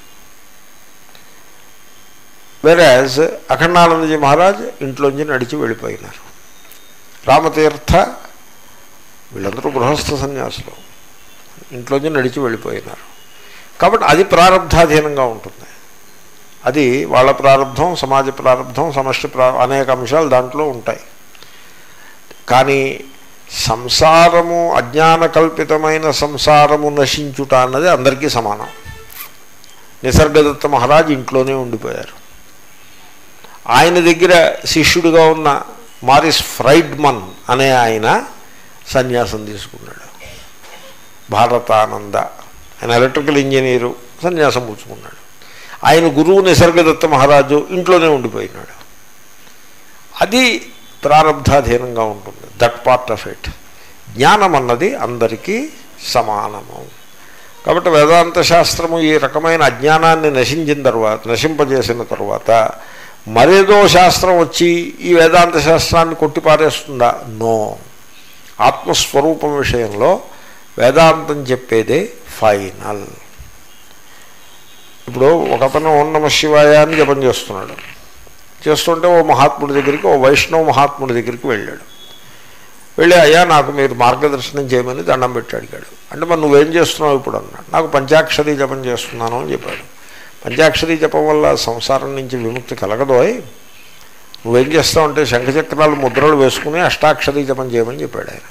వెరాజ్ అఖండానందజీ మహారాజ్ ఇంట్లోంచి నడిచి వెళ్ళిపోయినారు రామతీర్థ వీళ్ళందరూ గృహస్థ సన్యాసులు ఇంట్లోంచి నడిచి వెళ్ళిపోయినారు కాబట్టి అది ప్రారంధాధీనంగా ఉంటుంది అది వాళ్ళ ప్రారంధం సమాజ ప్రారంధం సమష్టి ప్రా అనేక అంశాలు దాంట్లో ఉంటాయి కానీ సంసారము అజ్ఞాన కల్పితమైన సంసారము నశించుట అన్నది అందరికీ సమానం నిసర్గదత్త మహారాజ్ ఇంట్లోనే ఉండిపోయారు ఆయన దగ్గర శిష్యుడిగా ఉన్న మారిస్ ఫ్రైడ్మన్ అనే ఆయన సన్యాసం తీసుకున్నాడు భారతానంద ఆయన ఎలక్ట్రికల్ ఇంజనీరు సన్యాసం పుచ్చుకున్నాడు ఆయన గురువు నిసర్గదత్త మహారాజు ఇంట్లోనే ఉండిపోయినాడు అది ప్రారంధాధీనంగా ఉంటుంది దట్ పార్ట్ ఆఫ్ ఇట్ జ్ఞానం అన్నది అందరికీ సమానము కాబట్టి వేదాంత శాస్త్రము ఈ రకమైన అజ్ఞానాన్ని నశించిన తర్వాత నశింపజేసిన తర్వాత మరేదో శాస్త్రం వచ్చి ఈ వేదాంత శాస్త్రాన్ని కొట్టిపారేస్తుందా నో ఆత్మస్వరూపం విషయంలో వేదాంతం చెప్పేదే ఫైనల్ ఇప్పుడు ఒకతను ఓం నమ శివాయ అని జపం చేస్తున్నాడు చేస్తుంటే ఓ మహాత్ముడి దగ్గరికి ఓ వైష్ణవ మహాత్ముడి దగ్గరికి వెళ్ళాడు వెళ్ళి అయ్యా నాకు మీరు మార్గదర్శనం చేయమని దండం పెట్టి అడిగాడు అంటే మరి నువ్వేం చేస్తున్నావు ఇప్పుడు అన్నాడు నాకు పంచాక్షరి జపం చేస్తున్నాను అని చెప్పాడు పంచాక్షరి జపం వల్ల సంసారం నుంచి విముక్తి కలగదోయ్ నువ్వేం చేస్తావు అంటే శంఖచక్రాలు ముద్రలు వేసుకుని అష్టాక్షరి జపం చేయమని చెప్పాడు ఆయన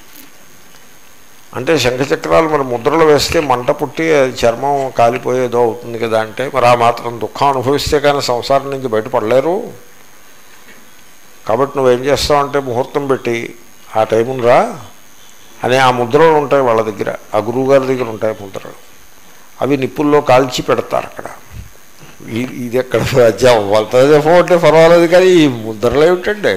అంటే శంఖచక్రాలు మరి ముద్రలు వేస్తే మంట పుట్టి అది చర్మం కాలిపోయేదో అవుతుంది కదా అంటే మరి ఆ మాత్రం దుఃఖం అనుభవిస్తే కానీ సంసారం నుంచి బయటపడలేరు కాబట్టి నువ్వేం చేస్తావు అంటే ముహూర్తం పెట్టి ఆ టైమును రా అనే ఆ ముద్రలు ఉంటాయి వాళ్ళ దగ్గర ఆ గురువుగారి దగ్గర ఉంటాయి ముద్రలు అవి నిప్పుల్లో కాల్చి పెడతారు అక్కడ ఈ- ఇది ఎక్కడ వాళ్ళతో చెప్పం అంటే పర్వాలేదు కానీ ఈ ముద్రలు ఏమిటండి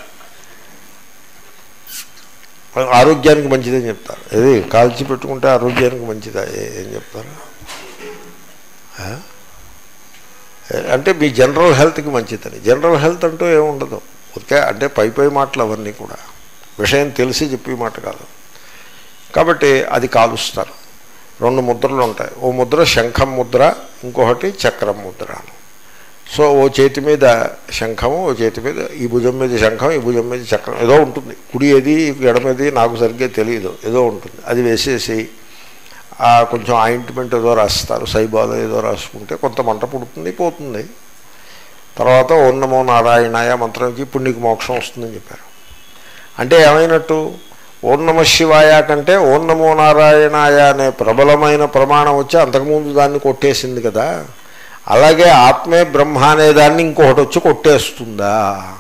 ఆరోగ్యానికి మంచిదని చెప్తారు ఏది కాల్చి పెట్టుకుంటే ఆరోగ్యానికి మంచిదా ఏ- ఏం చెప్తారు ఆ? ఏ- అంటే మీ జనరల్ హెల్త్కి మంచిదని జనరల్ హెల్త్ అంటూ ఏముండదు ఓకే అంటే పై పై మాటలు అవన్నీ కూడా విషయం తెలిసి చెప్పే మాట కాదు కాబట్టి అది కాలుస్తారు రెండు ముద్రలు ఉంటాయి ఓ ముద్ర శంఖం ముద్ర ఇంకొకటి చక్రం ముద్ర సో ఓ చేతి మీద శంఖము ఓ చేతి మీద ఈ భుజం మీద శంఖం ఈ భుజం మీద చక్రం ఏదో ఉంటుంది కుడి ఏది ఎడమేది నాకు సరిగ్గా తెలియదు ఏదో ఉంటుంది అది వేసేసి ఆ కొంచెం ఆయింట్మెంట్ ఏదో రాస్తారు సైబాలో ఏదో రాసుకుంటే కొంత మంట పుడుతుంది పోతుంది తర్వాత ఓం నమో నారాయణాయ మంత్రంకి ఇప్పుడు నీకు మోక్షం వస్తుందని చెప్పారు అంటే ఏమైనట్టు ఓం నమ శివాయ కంటే ఓం నమో నారాయణాయ అనే ప్రబలమైన ప్రమాణం వచ్చి అంతకుముందు దాన్ని కొట్టేసింది కదా అలాగే ఆత్మే బ్రహ్మ అనే దాన్ని ఇంకొకటి వచ్చి కొట్టేస్తుందా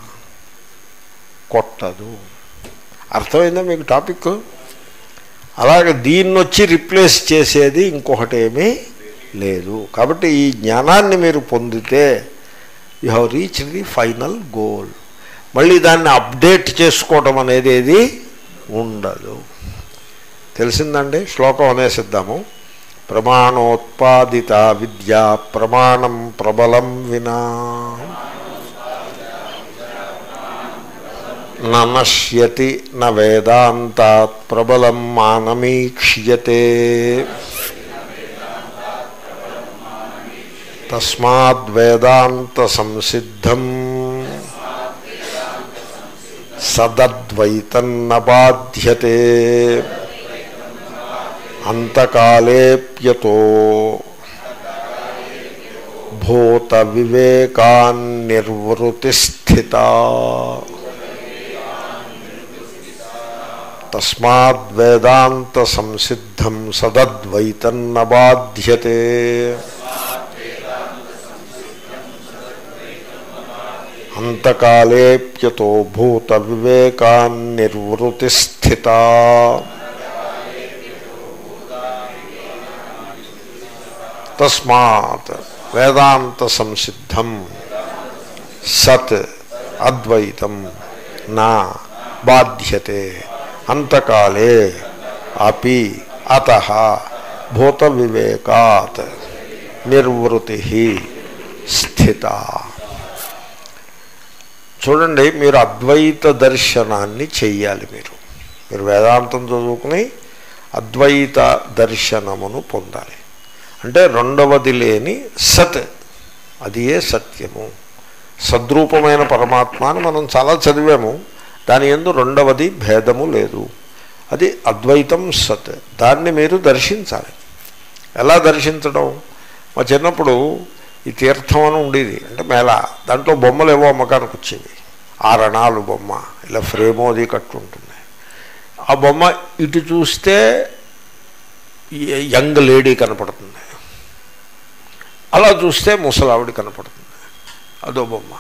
కొట్టదు అర్థమైందా మీకు టాపిక్ అలాగే దీన్ని వచ్చి రిప్లేస్ చేసేది ఇంకొకటి ఏమీ లేదు కాబట్టి ఈ జ్ఞానాన్ని మీరు పొందితే you have reach the final goal మళ్ళీ దాన్ని అప్డేట్ చేసుకోవటం అనేది ఏది ఉండదు తెలిసిందండి శ్లోకం అనేసిద్దాము ప్రమాణోత్పాదిత విద్యా ప్రమాణం ప్రబలం వినా నశ్యతి న వేదాంతాత్ ప్రబలం మానమీక్ష్యతే తస్మాద్వేదాంత సంసిద్ధం సదద్వైతన్న బాధ్యతే అంతకాలేప్యతో భూత వివేకాన్నిర్వృతి స్థిత తస్మాద్వేదాంత సంసిద్ధం సదద్వైతన్న బాధ్యతే అంతకాలేప్యతో భూత వివేకాన్నిర్వృతి స్థిత తస్మాత్ వేదాంత సంసిద్ధం సత్ అద్వైతం నా బాధ్యతే అంతకాలే అపి అత భూత వివేకాత్ నిర్వృతి స్థిత చూడండి మీరు అద్వైత దర్శనాన్ని చెయ్యాలి మీరు మీరు వేదాంతం చదువుకుని అద్వైత దర్శనమును పొందాలి అంటే రెండవది లేని సత్ అది ఏ సత్యము సద్రూపమైన పరమాత్మ అని మనం చాలా చదివాము దాని ఎందు రెండవది భేదము లేదు అది అద్వైతం సత్ దాన్ని మీరు దర్శించాలి ఎలా దర్శించడం మా చిన్నప్పుడు ఈ తీర్థం అని ఉండేది అంటే మేళ దాంట్లో బొమ్మలు ఏవో అమ్మకానికి వచ్చేవి ఆ రణాలు బొమ్మ ఇలా ఫ్రేమో అది కట్టు ఉంటుంది ఆ బొమ్మ ఇటు చూస్తే యంగ్ లేడీ కనపడుతుంది అలా చూస్తే ముసలావిడి కనపడుతుంది అదో బొమ్మ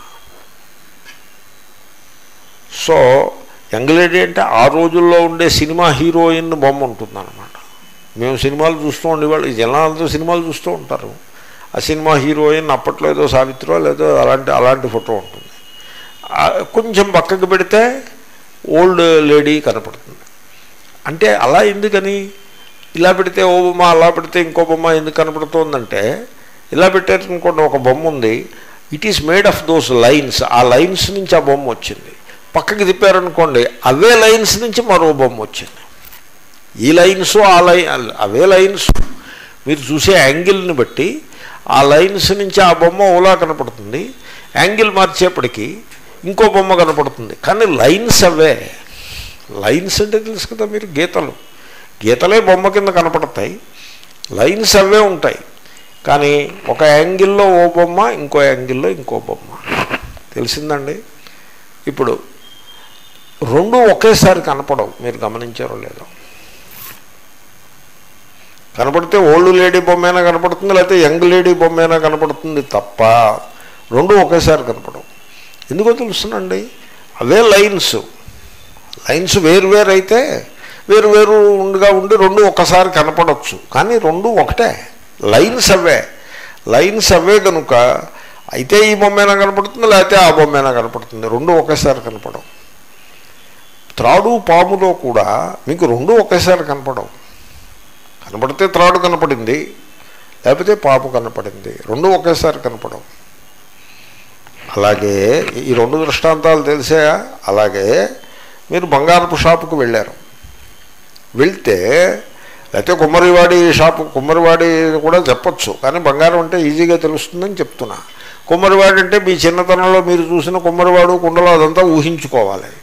సో యంగ్ లేడీ అంటే ఆ రోజుల్లో ఉండే సినిమా హీరోయిన్ బొమ్మ ఉంటుందన్నమాట మేము సినిమాలు చూస్తూ ఉండేవాళ్ళు ఈ జనాలతో సినిమాలు చూస్తూ ఉంటారు ఆ సినిమా హీరోయిన్ అప్పట్లో ఏదో సావిత్రో లేదో అలాంటి అలాంటి ఫోటో ఉంటుంది ఆ కొంచెం పక్కకి పెడితే ఓల్డ్ లేడీ కనపడుతుంది అంటే అలా ఎందుకని ఇలా పెడితే ఓ బొమ్మ అలా పెడితే ఇంకో బొమ్మ ఎందుకు కనపడుతోందంటే ఇలా పెట్టారనుకోండి ఒక బొమ్మ ఉంది it is made of those lines ఆ లైన్స్ నుంచి ఆ బొమ్మ వచ్చింది పక్కకి తిప్పారనుకోండి అవే లైన్స్ నుంచి మరో బొమ్మ వచ్చింది ఈ లైన్స్ ఆ లైన్ అవే లైన్స్ మీరు చూసే యాంగిల్ని బట్టి ఆ లైన్స్ నుంచి ఆ బొమ్మ ఓలా కనపడుతుంది యాంగిల్ మార్చేపటికి ఇంకో బొమ్మ కనపడుతుంది కానీ లైన్స్ అవే లైన్స్ అంటే తెలుసు కదా మీరు గీతలు గీతలే బొమ్మ కింద కనపడతాయి లైన్స్ అవే ఉంటాయి కానీ ఒక యాంగిల్లో ఓ బొమ్మ ఇంకో యాంగిల్లో ఇంకో బొమ్మ తెలిసిందండి ఇప్పుడు రెండు ఒకేసారి కనపడవు మీరు గమనించారో లేదో కనపడితే ఓల్డ్ లేడీ బొమ్మైనా కనపడుతుంది లేకపోతే యంగ్ లేడీ బొమ్మైనా కనపడుతుంది తప్ప రెండు ఒకేసారి కనపడవు ఎందుకో తెలుస్తుందండి అవే లైన్స్ లైన్స్ వేరు వేరు అయితే వేరు వేరు ఉండగా ఉండి రెండు ఒకసారి కనపడవచ్చు కానీ రెండు ఒకటే లైన్స్ అవే లైన్స్ అవే కనుక అయితే ఈ బొమ్మైనా కనపడుతుంది లేకపోతే ఆ బొమ్మైనా కనపడుతుంది రెండు ఒకేసారి కనపడవు త్రాడు పాములో కూడా మీకు రెండు ఒకేసారి కనపడవు కనపడితే త్రాడు కనపడింది లేకపోతే పాము కనపడింది రెండు ఒకేసారి కనపడవు అలాగే ఈ రెండు దృష్టాంతాలు తెలిసాయా అలాగే మీరు బంగారపు షాపుకు వెళ్ళారు వెళ్తే లేకపోతే కుమ్మరివాడి షాపు కుమ్మరివాడి కూడా చెప్పచ్చు కానీ బంగారం అంటే ఈజీగా తెలుస్తుందని చెప్తున్నా కుమ్మరివాడి అంటే మీ చిన్నతనంలో మీరు చూసిన కుమ్మరివాడు కుండలో అదంతా ఊహించుకోవాలి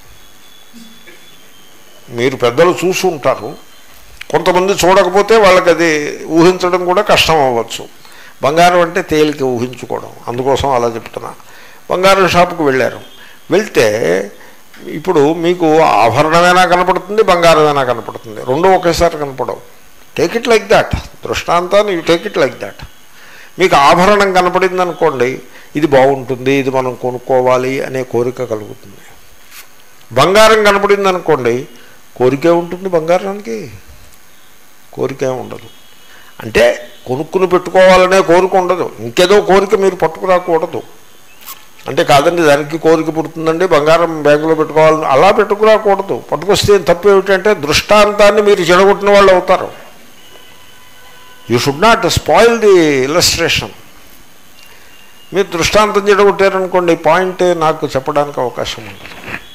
మీరు పెద్దలు చూసి ఉంటారు కొంతమంది చూడకపోతే వాళ్ళకి అది ఊహించడం కూడా కష్టం అవ్వచ్చు బంగారం అంటే తేలిక ఊహించుకోవడం అందుకోసం అలా చెప్తున్నా బంగారం షాపుకు వెళ్ళారు వెళ్తే ఇప్పుడు మీకు ఆభరణమైనా కనపడుతుంది బంగారమైనా కనపడుతుంది రెండు ఒకేసారి కనపడవు టేక్ ఇట్ లైక్ దాట్ దృష్టాంతాన్ని you take it like that మీకు ఆభరణం కనపడింది అనుకోండి ఇది బాగుంటుంది ఇది మనం కొనుక్కోవాలి అనే కోరిక కలుగుతుంది బంగారం కనపడింది అనుకోండి కోరికే ఉంటుంది బంగారానికి కోరికే ఉండదు అంటే కొనుక్కుని పెట్టుకోవాలనే కోరిక ఉండదు ఇంకేదో కోరిక మీరు పట్టుకురాకూడదు అంటే కాదండి దానికి కోరిక పుడుతుందండి బంగారం బ్యాంకులో పెట్టుకోవాలని అలా పెట్టుకురాకూడదు పట్టుకొస్తే తప్పు ఏమిటంటే దృష్టాంతాన్ని మీరు చెడగొట్టిన వాళ్ళు అవుతారు you should not spoil the illustration మీరు దృష్టాంతం చెడగొట్టారనుకోండి పాయింట్ నాకు చెప్పడానికి అవకాశం ఉంటుంది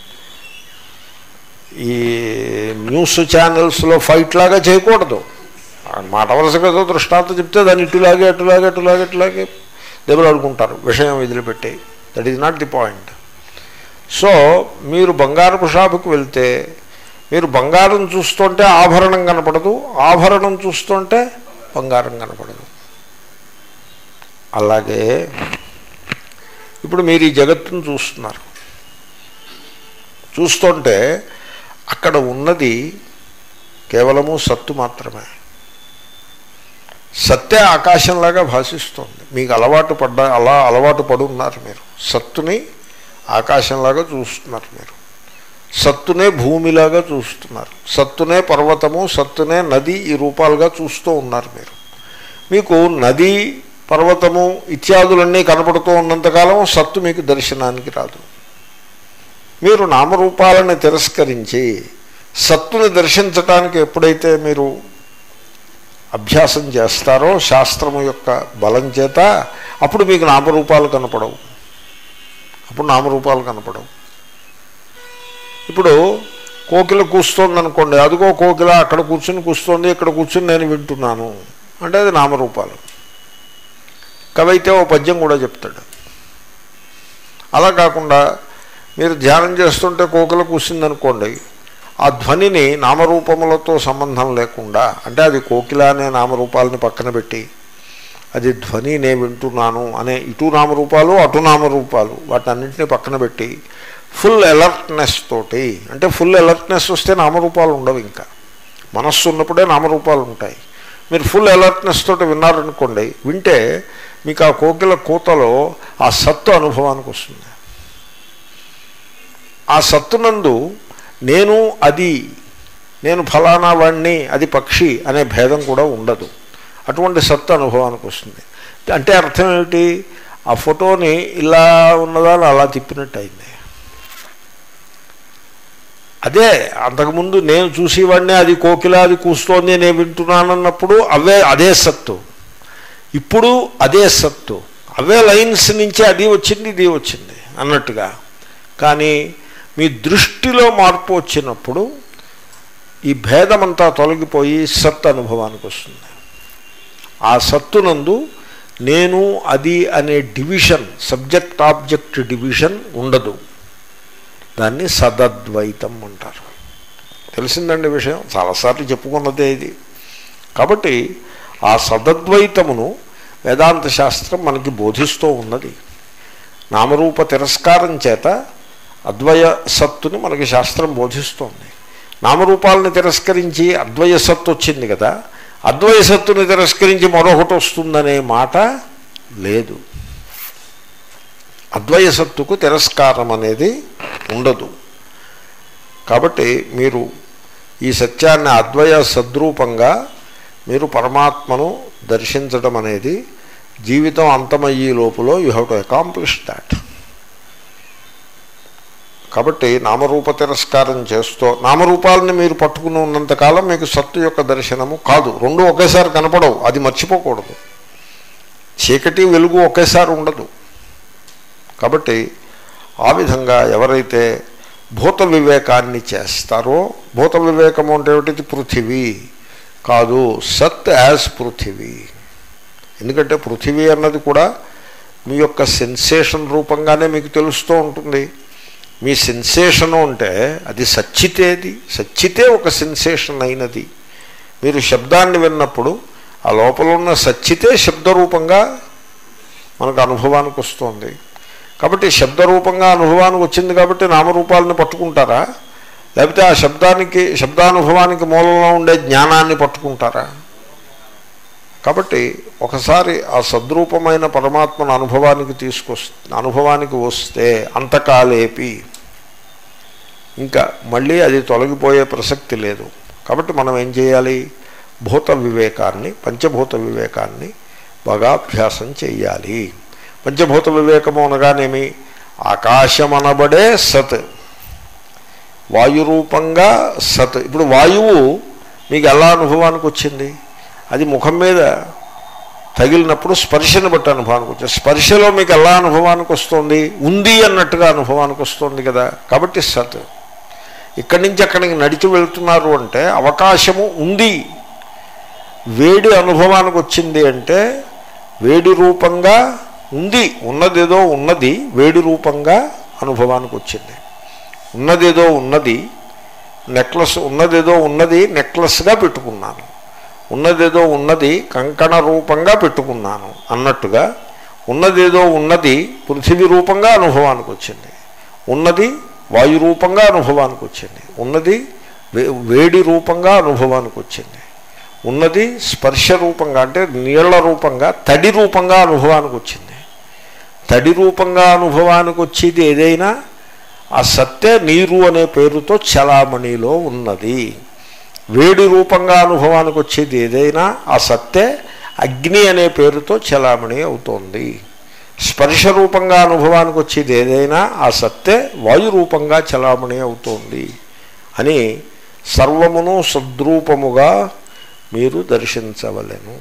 ఈ న్యూస్ ఛానల్స్లో ఫైట్ లాగా చేయకూడదు మాట వరుసగా ఏదో దృష్టాంతం చెప్తే దాన్ని ఇటులాగే అటులాగే అటులాగే అటులాగే దెబ్బలాడుకుంటారు విషయం వదిలిపెట్టి that is not the point so మీరు బంగారపు షాపుకి వెళ్తే మీరు బంగారం చూస్తుంటే ఆభరణం కనపడదు ఆభరణం చూస్తుంటే బంగారం కనపడదు అలాగే ఇప్పుడు మీరు ఈ జగత్తును చూస్తున్నారు చూస్తుంటే అక్కడ ఉన్నది కేవలము సత్తు మాత్రమే సత్తే ఆకాశంలాగా భాషిస్తోంది మీకు అలవాటు పడ్డ అలా అలవాటు పడున్నారు మీరు సత్తుని ఆకాశంలాగా చూస్తున్నారు మీరు సత్తునే భూమిలాగా చూస్తున్నారు సత్తునే పర్వతము సత్తునే నది ఈ రూపాలుగా చూస్తూ ఉన్నారు మీరు మీకు నది పర్వతము ఇత్యాదులన్నీ కనపడుతూ ఉన్నంతకాలం సత్తు మీకు దర్శనానికి రాదు మీరు నామరూపాలను తిరస్కరించి సత్తుని దర్శించటానికి ఎప్పుడైతే మీరు అభ్యాసం చేస్తారో శాస్త్రము యొక్క బలం చేత అప్పుడు మీకు నామరూపాలు కనపడవు అప్పుడు నామరూపాలు కనపడవు ఇప్పుడు కోకిల కూస్తోంది అనుకోండి అదిగో కోకిల అక్కడ కూర్చుని కూస్తోంది ఇక్కడ కూర్చుని నేను వింటున్నాను అంటే అది నామరూపాలు కవైతే ఓ పద్యం కూడా చెప్తాడు అలా కాకుండా మీరు ధ్యానం చేస్తుంటే కోకిల కూసిందనుకోండి ఆ ధ్వనిని నామరూపములతో సంబంధం లేకుండా అంటే అది కోకిల అనే నామరూపాలని పక్కన పెట్టి అది ధ్వని నేను వింటున్నాను అనే ఇటు నామరూపాలు అటు నామరూపాలు వాటన్నింటినీ పక్కన పెట్టి ఫుల్ అలర్ట్నెస్ తోటి అంటే ఫుల్ అలర్ట్నెస్ వస్తే నామరూపాలు ఉండవు ఇంకా మనస్సు ఉన్నప్పుడే నామరూపాలు ఉంటాయి మీరు ఫుల్ అలర్ట్నెస్ తోటి విన్నారనుకోండి వింటే మీకు ఆ కోకిల కూతలో ఆ సత్తు అనుభవానికి వస్తుంది ఆ సత్తునందు నేను అది నేను ఫలానా వాణ్ణి అది పక్షి అనే భేదం కూడా ఉండదు అటువంటి సత్తు అనుభవానికి వస్తుంది అంటే అర్థం ఏమిటి ఆ ఫోటోని ఇలా ఉన్నదా అలా తిప్పినట్టు అయింది అదే అంతకుముందు నేను చూసేవాడిని అది కోకిల అది కూస్తోంది నేను వింటున్నానన్నప్పుడు అవే అదే సత్తు ఇప్పుడు అదే సత్తు అవే లైన్స్ నుంచి అది వచ్చింది ఇది వచ్చింది అన్నట్టుగా కానీ మీ దృష్టిలో మార్పు వచ్చినప్పుడు ఈ భేదమంతా తొలగిపోయి సత్ అనుభవానికి వస్తుంది ఆ సత్తునందు నేను అది అనే డివిజన్ సబ్జెక్ట్ ఆబ్జెక్ట్ డివిజన్ ఉండదు దాన్ని సదద్వైతం అంటారు తెలిసిందండి విషయం చాలాసార్లు చెప్పుకున్నదే ఇది కాబట్టి ఆ సదద్వైతమును వేదాంత శాస్త్రం మనకి బోధిస్తూ ఉన్నది నామరూప తిరస్కారం చేత అద్వయ సత్తుని మనకి శాస్త్రం బోధిస్తోంది నామరూపాలను తిరస్కరించి అద్వయ సత్తు వచ్చింది కదా అద్వయ సత్తుని తిరస్కరించి మరొకటి వస్తుందనే మాట లేదు అద్వయ సత్తుకు తిరస్కారం అనేది ఉండదు కాబట్టి మీరు ఈ సత్యాన్ని అద్వయ సద్రూపంగా మీరు పరమాత్మను దర్శించడం అనేది జీవితం అంతమయ్యే లోపల you have to accomplish that కాబట్టి నామరూప తిరస్కారం చేస్తూ నామరూపాలని మీరు పట్టుకుని ఉన్నంతకాలం మీకు సత్తు యొక్క దర్శనము కాదు రెండు ఒకేసారి కనపడవు అది మర్చిపోకూడదు చీకటి వెలుగు ఒకేసారి ఉండదు కాబట్టి ఆ విధంగా ఎవరైతే భూత వివేకాన్ని చేస్తారో భూత వివేకము అంటే ఏమిటి పృథివీ కాదు సత్ యాజ్ పృథివీ ఎందుకంటే పృథివీ అన్నది కూడా మీ యొక్క సెన్సేషన్ రూపంగానే మీకు తెలుస్తూ ఉంటుంది మీ సెన్సేషను అంటే అది సచ్చితేది సచ్చితే ఒక సెన్సేషన్ అయినది మీరు శబ్దాన్ని విన్నప్పుడు ఆ లోపల ఉన్న సచ్చితే శబ్దరూపంగా మనకు అనుభవానికి వస్తుంది కాబట్టి శబ్దరూపంగా అనుభవానికి వచ్చింది కాబట్టి నామరూపాలను పట్టుకుంటారా లేకపోతే ఆ శబ్దానికి శబ్దానుభవానికి మూలంలో ఉండే జ్ఞానాన్ని పట్టుకుంటారా కాబట్టి ఒకసారి ఆ సద్రూపమైన పరమాత్మను అనుభవానికి తీసుకొస్ అనుభవానికి వస్తే అంతకాలేపి ఇంకా మళ్ళీ అది తొలగిపోయే ప్రసక్తి లేదు కాబట్టి మనం ఏం చేయాలి భూత వివేకాన్ని పంచభూత వివేకాన్ని బాగా అభ్యాసం చేయాలి పంచభూత వివేకము అనగానేమి ఆకాశమనబడే సత్ వాయురూపంగా సత్ ఇప్పుడు వాయువు మీకు ఎలా అనుభవానికి వచ్చింది అది ముఖం మీద తగిలినప్పుడు స్పర్శను బట్టి అనుభవానికి వచ్చింది స్పర్శలో మీకు ఎలా అనుభవానికి వస్తుంది ఉంది అన్నట్టుగా అనుభవానికి వస్తుంది కదా కాబట్టి సత్ ఇక్కడి నుంచి అక్కడికి నడిచి వెళ్తున్నారు అంటే అవకాశము ఉంది వేడి అనుభవానికి వచ్చింది అంటే వేడి రూపంగా ఉంది ఉన్నదేదో ఉన్నది వేడి రూపంగా అనుభవానికి వచ్చింది ఉన్నదేదో ఉన్నది నెక్లెస్ ఉన్నదేదో ఉన్నది నెక్లెస్గా పెట్టుకున్నాను ఉన్నదేదో ఉన్నది కంకణ రూపంగా పెట్టుకున్నాను అన్నట్టుగా ఉన్నదేదో ఉన్నది పృథివీ రూపంగా అనుభవానికి వచ్చింది ఉన్నది వాయు రూపంగా అనుభవానికి వచ్చింది ఉన్నది వేడి రూపంగా అనుభవానికి వచ్చింది ఉన్నది స్పర్శ రూపంగా అంటే నీళ్ల రూపంగా తడి రూపంగా అనుభవానికి వచ్చింది తడి రూపంగా అనుభవానికి వచ్చేది ఏదైనా ఆ సత్తే నీరు అనే పేరుతో చలామణిలో ఉన్నది వేడి రూపంగా అనుభవానికి వచ్చేది ఏదైనా ఆ సత్తే అగ్ని అనే పేరుతో చలామణి అవుతోంది స్పర్శ రూపంగా అనుభవానికి వచ్చేది ఏదైనా ఆ సత్తే వాయు రూపంగా చలామణి అవుతోంది అని సర్వమును సద్రూపముగా మీరు దర్శించవలెను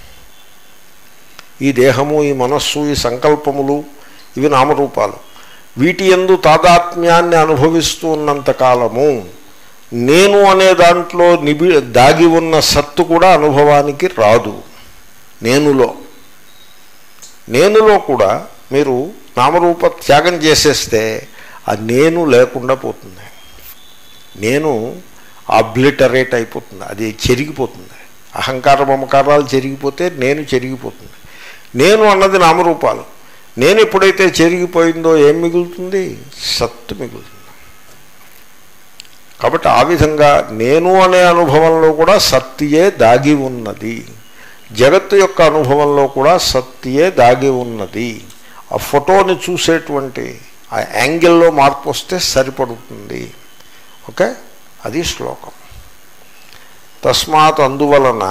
ఈ దేహము ఈ మనస్సు ఈ సంకల్పములు ఇవి నామరూపాలు వీటి ఎందు తాదాత్మ్యాన్ని అనుభవిస్తూ ఉన్నంత కాలము నేను అనే దాంట్లో నిబి దాగి ఉన్న సత్తు కూడా అనుభవానికి రాదు నేనులో నేనులో కూడా మీరు నామరూప త్యాగం చేసేస్తే ఆ నేను లేకుండా పోతుంది నేను అబ్లిటరేట్ అయిపోతుంది అది చెరిగిపోతుంది అహంకార మమకారాలు చెరిగిపోతే నేను చెరిగిపోతుంది నేను అన్నది నామరూపాలు నేను ఎప్పుడైతే చెరిగిపోయిందో ఏం మిగులుతుంది సత్తు మిగులుతుంది కాబట్టి ఆ విధంగా నేను అనే అనుభవంలో కూడా సత్యే దాగి ఉన్నది జగత్తు యొక్క అనుభవంలో కూడా సత్యే దాగి ఉన్నది ఆ ఫోటోని చూసేటువంటి ఆ యాంగిల్లో మార్పు వస్తే సరిపడుతుంది ఓకే అది శ్లోకం తస్మాత్ అందువలన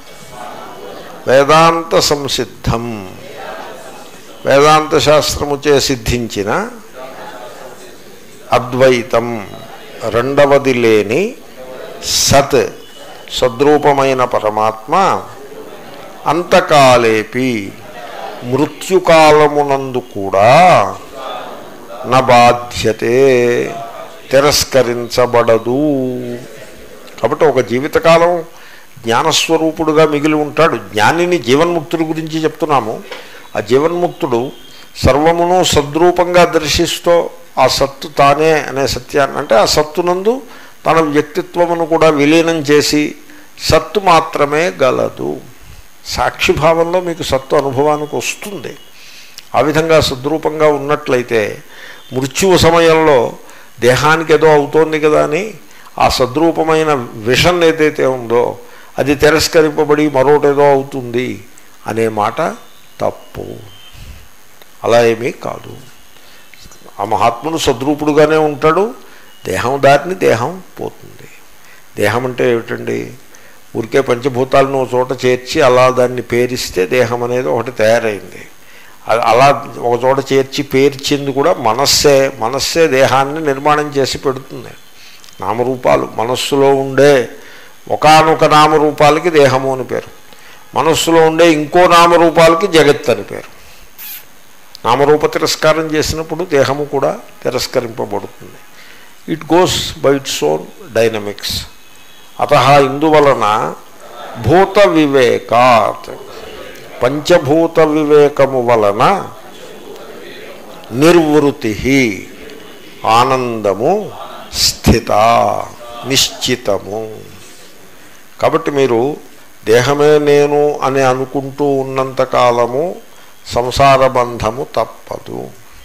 వేదాంత సంసిద్ధం వేదాంత శాస్త్రముచే సిద్ధించిన అద్వైతం రెండవది లేని సత్ సద్రూపమైన పరమాత్మ అంతకాలేపి మృత్యుకాలమునందు కూడా నబాధ్యతే తిరస్కరించబడదు కాబట్టి ఒక జీవితకాలం జ్ఞానస్వరూపుడుగా మిగిలి ఉంటాడు జ్ఞానిని జీవన్ముక్తుడి గురించి చెప్తున్నాము ఆ జీవన్ముక్తుడు సర్వమును సద్రూపంగా దర్శిస్తూ ఆ సత్తు తానే అనే సత్యాన్ని అంటే ఆ సత్తునందు తన వ్యక్తిత్వమును కూడా విలీనం చేసి సత్తు మాత్రమే గలదు సాక్షిభావంలో మీకు సత్తు అనుభవానికి వస్తుంది ఆ విధంగా సద్రూపంగా ఉన్నట్లయితే మృత్యువు సమయంలో దేహానికి ఏదో అవుతోంది కదా అని ఆ సద్రూపమైన విషన్ ఏదైతే ఉందో అది తిరస్కరింపబడి మరొకటేదో అవుతుంది అనే మాట తప్పు అలా ఏమీ కాదు ఆ మహాత్ముడు సద్రూపుడుగానే ఉంటాడు దేహం దాటిని దేహం పోతుంది దేహం అంటే ఏమిటండి ఊరికే పంచభూతాలను ఒక చోట చేర్చి అలా దాన్ని పేరిస్తే దేహం అనేది ఒకటి తయారైంది అ- అలా ఒక చోట చేర్చి పేర్చింది కూడా మనస్సే మనస్సే దేహాన్ని నిర్మాణం చేసి పెడుతుంది నామరూపాలు మనస్సులో ఉండే ఒకానొక నామరూపాలకి దేహము అని పేరు మనస్సులో ఉండే ఇంకో నామరూపాలకి జగత్ అని పేరు నామరూప తిరస్కారం చేసినప్పుడు దేహము కూడా తిరస్కరింపబడుతుంది it goes by its own dynamics అత ఇందువలన భూత వివేకాత్ పంచభూత వివేకము వలన నిర్వృతి ఆనందము స్థిత నిశ్చితము కాబట్టి మీరు దేహమే నేను అని అనుకుంటూ ఉన్నంత కాలము సంసార బంధము తప్పదు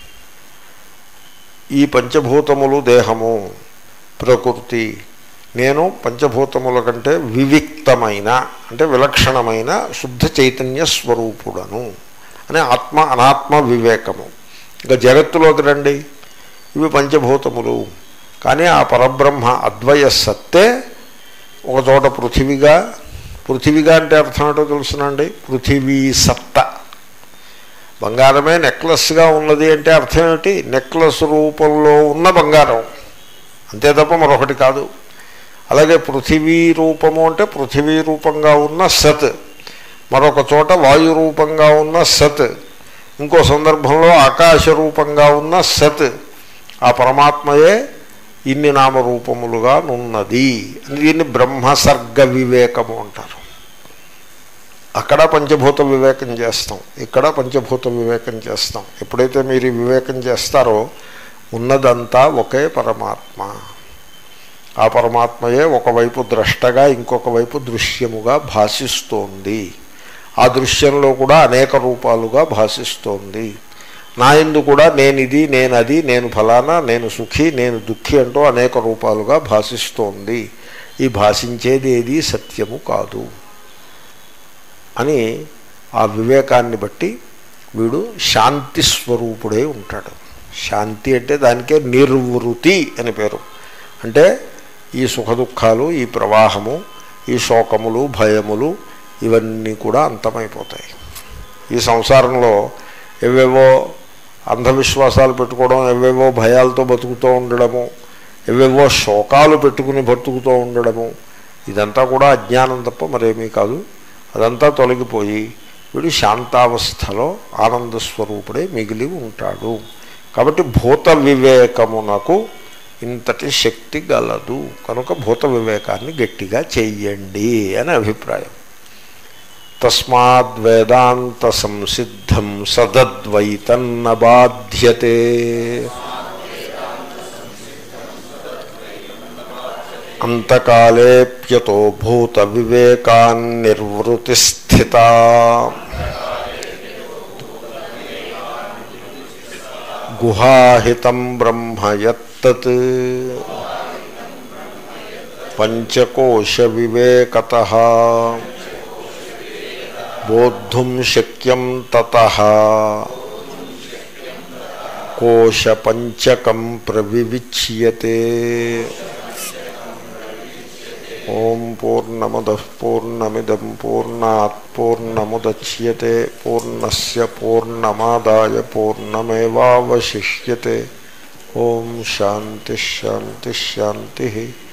ఈ పంచభూతములు దేహము ప్రకృతి నేను పంచభూతముల కంటే వివిక్తమైన అంటే విలక్షణమైన శుద్ధ చైతన్య స్వరూపుడను అనే ఆత్మ అనాత్మ వివేకము ఇంకా జగత్తులోకి రండి ఇవి పంచభూతములు కానీ ఆ పరబ్రహ్మ అద్వయ సత్తే ఒక చోట పృథివిగా పృథివిగా అంటే అర్థం ఏంటో తెలుసునండి పృథివీ సత్త బంగారమే నెక్లెస్గా ఉన్నది అంటే అర్థం ఏమిటి నెక్లెస్ రూపంలో ఉన్న బంగారం అంతే తప్ప మరొకటి కాదు అలాగే పృథివీ రూపము అంటే పృథివీ రూపంగా ఉన్న సత్ మరొక చోట వాయు రూపంగా ఉన్న సత్ ఇంకో సందర్భంలో ఆకాశ రూపంగా ఉన్న సత్ ఆ పరమాత్మయే ఇన్ని నామరూపములుగా నున్నది అని దీన్ని బ్రహ్మసర్గ వివేకము అంటారు అక్కడ పంచభూత వివేకం చేస్తాం ఇక్కడ పంచభూత వివేకం చేస్తాం ఎప్పుడైతే మీరు ఈ వివేకం చేస్తారో ఉన్నదంతా ఒకే పరమాత్మ ఆ పరమాత్మయే ఒకవైపు ద్రష్టగా ఇంకొక వైపు దృశ్యముగా భాషిస్తోంది ఆ దృశ్యంలో కూడా అనేక రూపాలుగా భాషిస్తోంది నా ఎందు కూడా నేను ఇది నేను అది నేను ఫలానా నేను సుఖి నేను దుఃఖి అంటూ అనేక రూపాలుగా భాషిస్తోంది ఈ భాషించేది ఏది సత్యము కాదు అని ఆ వివేకాన్ని బట్టి వీడు శాంతి స్వరూపుడై ఉంటాడు శాంతి అంటే దానికే నిర్వృతి అని పేరు అంటే ఈ సుఖదుఖాలు ఈ ప్రవాహము ఈ శోకములు భయములు ఇవన్నీ కూడా అంతమైపోతాయి ఈ సంసారంలో ఎవేవో అంధవిశ్వాసాలు పెట్టుకోవడం ఎవేవో భయాలతో బతుకుతూ ఉండడము ఎవేవో శోకాలు పెట్టుకుని బతుకుతూ ఉండడము ఇదంతా కూడా అజ్ఞానం తప్ప మరేమీ కాదు అదంతా తొలగిపోయి వీడు శాంతావస్థలో ఆనంద స్వరూపుడే మిగిలి ఉంటాడు కాబట్టి భూత వివేకమునకు ఇంతటి శక్తి గలదు కనుక భూత వివేకాన్ని గట్టిగా చెయ్యండి అని అభిప్రాయం తస్మాద్ వేదాంత సంసిద్ధం సదద్వైతన్న బాధ్యతే అంతకాలేప్యతో భూత వివేకాన్నిర్వృతి స్థిత గుహాహితం బ్రహ్మ యత్తత్ పంచకోశ వివేకత బోద్ధుం శక్యం తత కోశపంచకం ప్రవివిచ్యతే ఓం పూర్ణమద పూర్ణమిదం పూర్ణాత్ పూర్ణముద్యతే పూర్ణస్ పూర్ణమాదాయ పూర్ణమేవాశిష్యతే ఓం శాంతిశాంతిశాంతి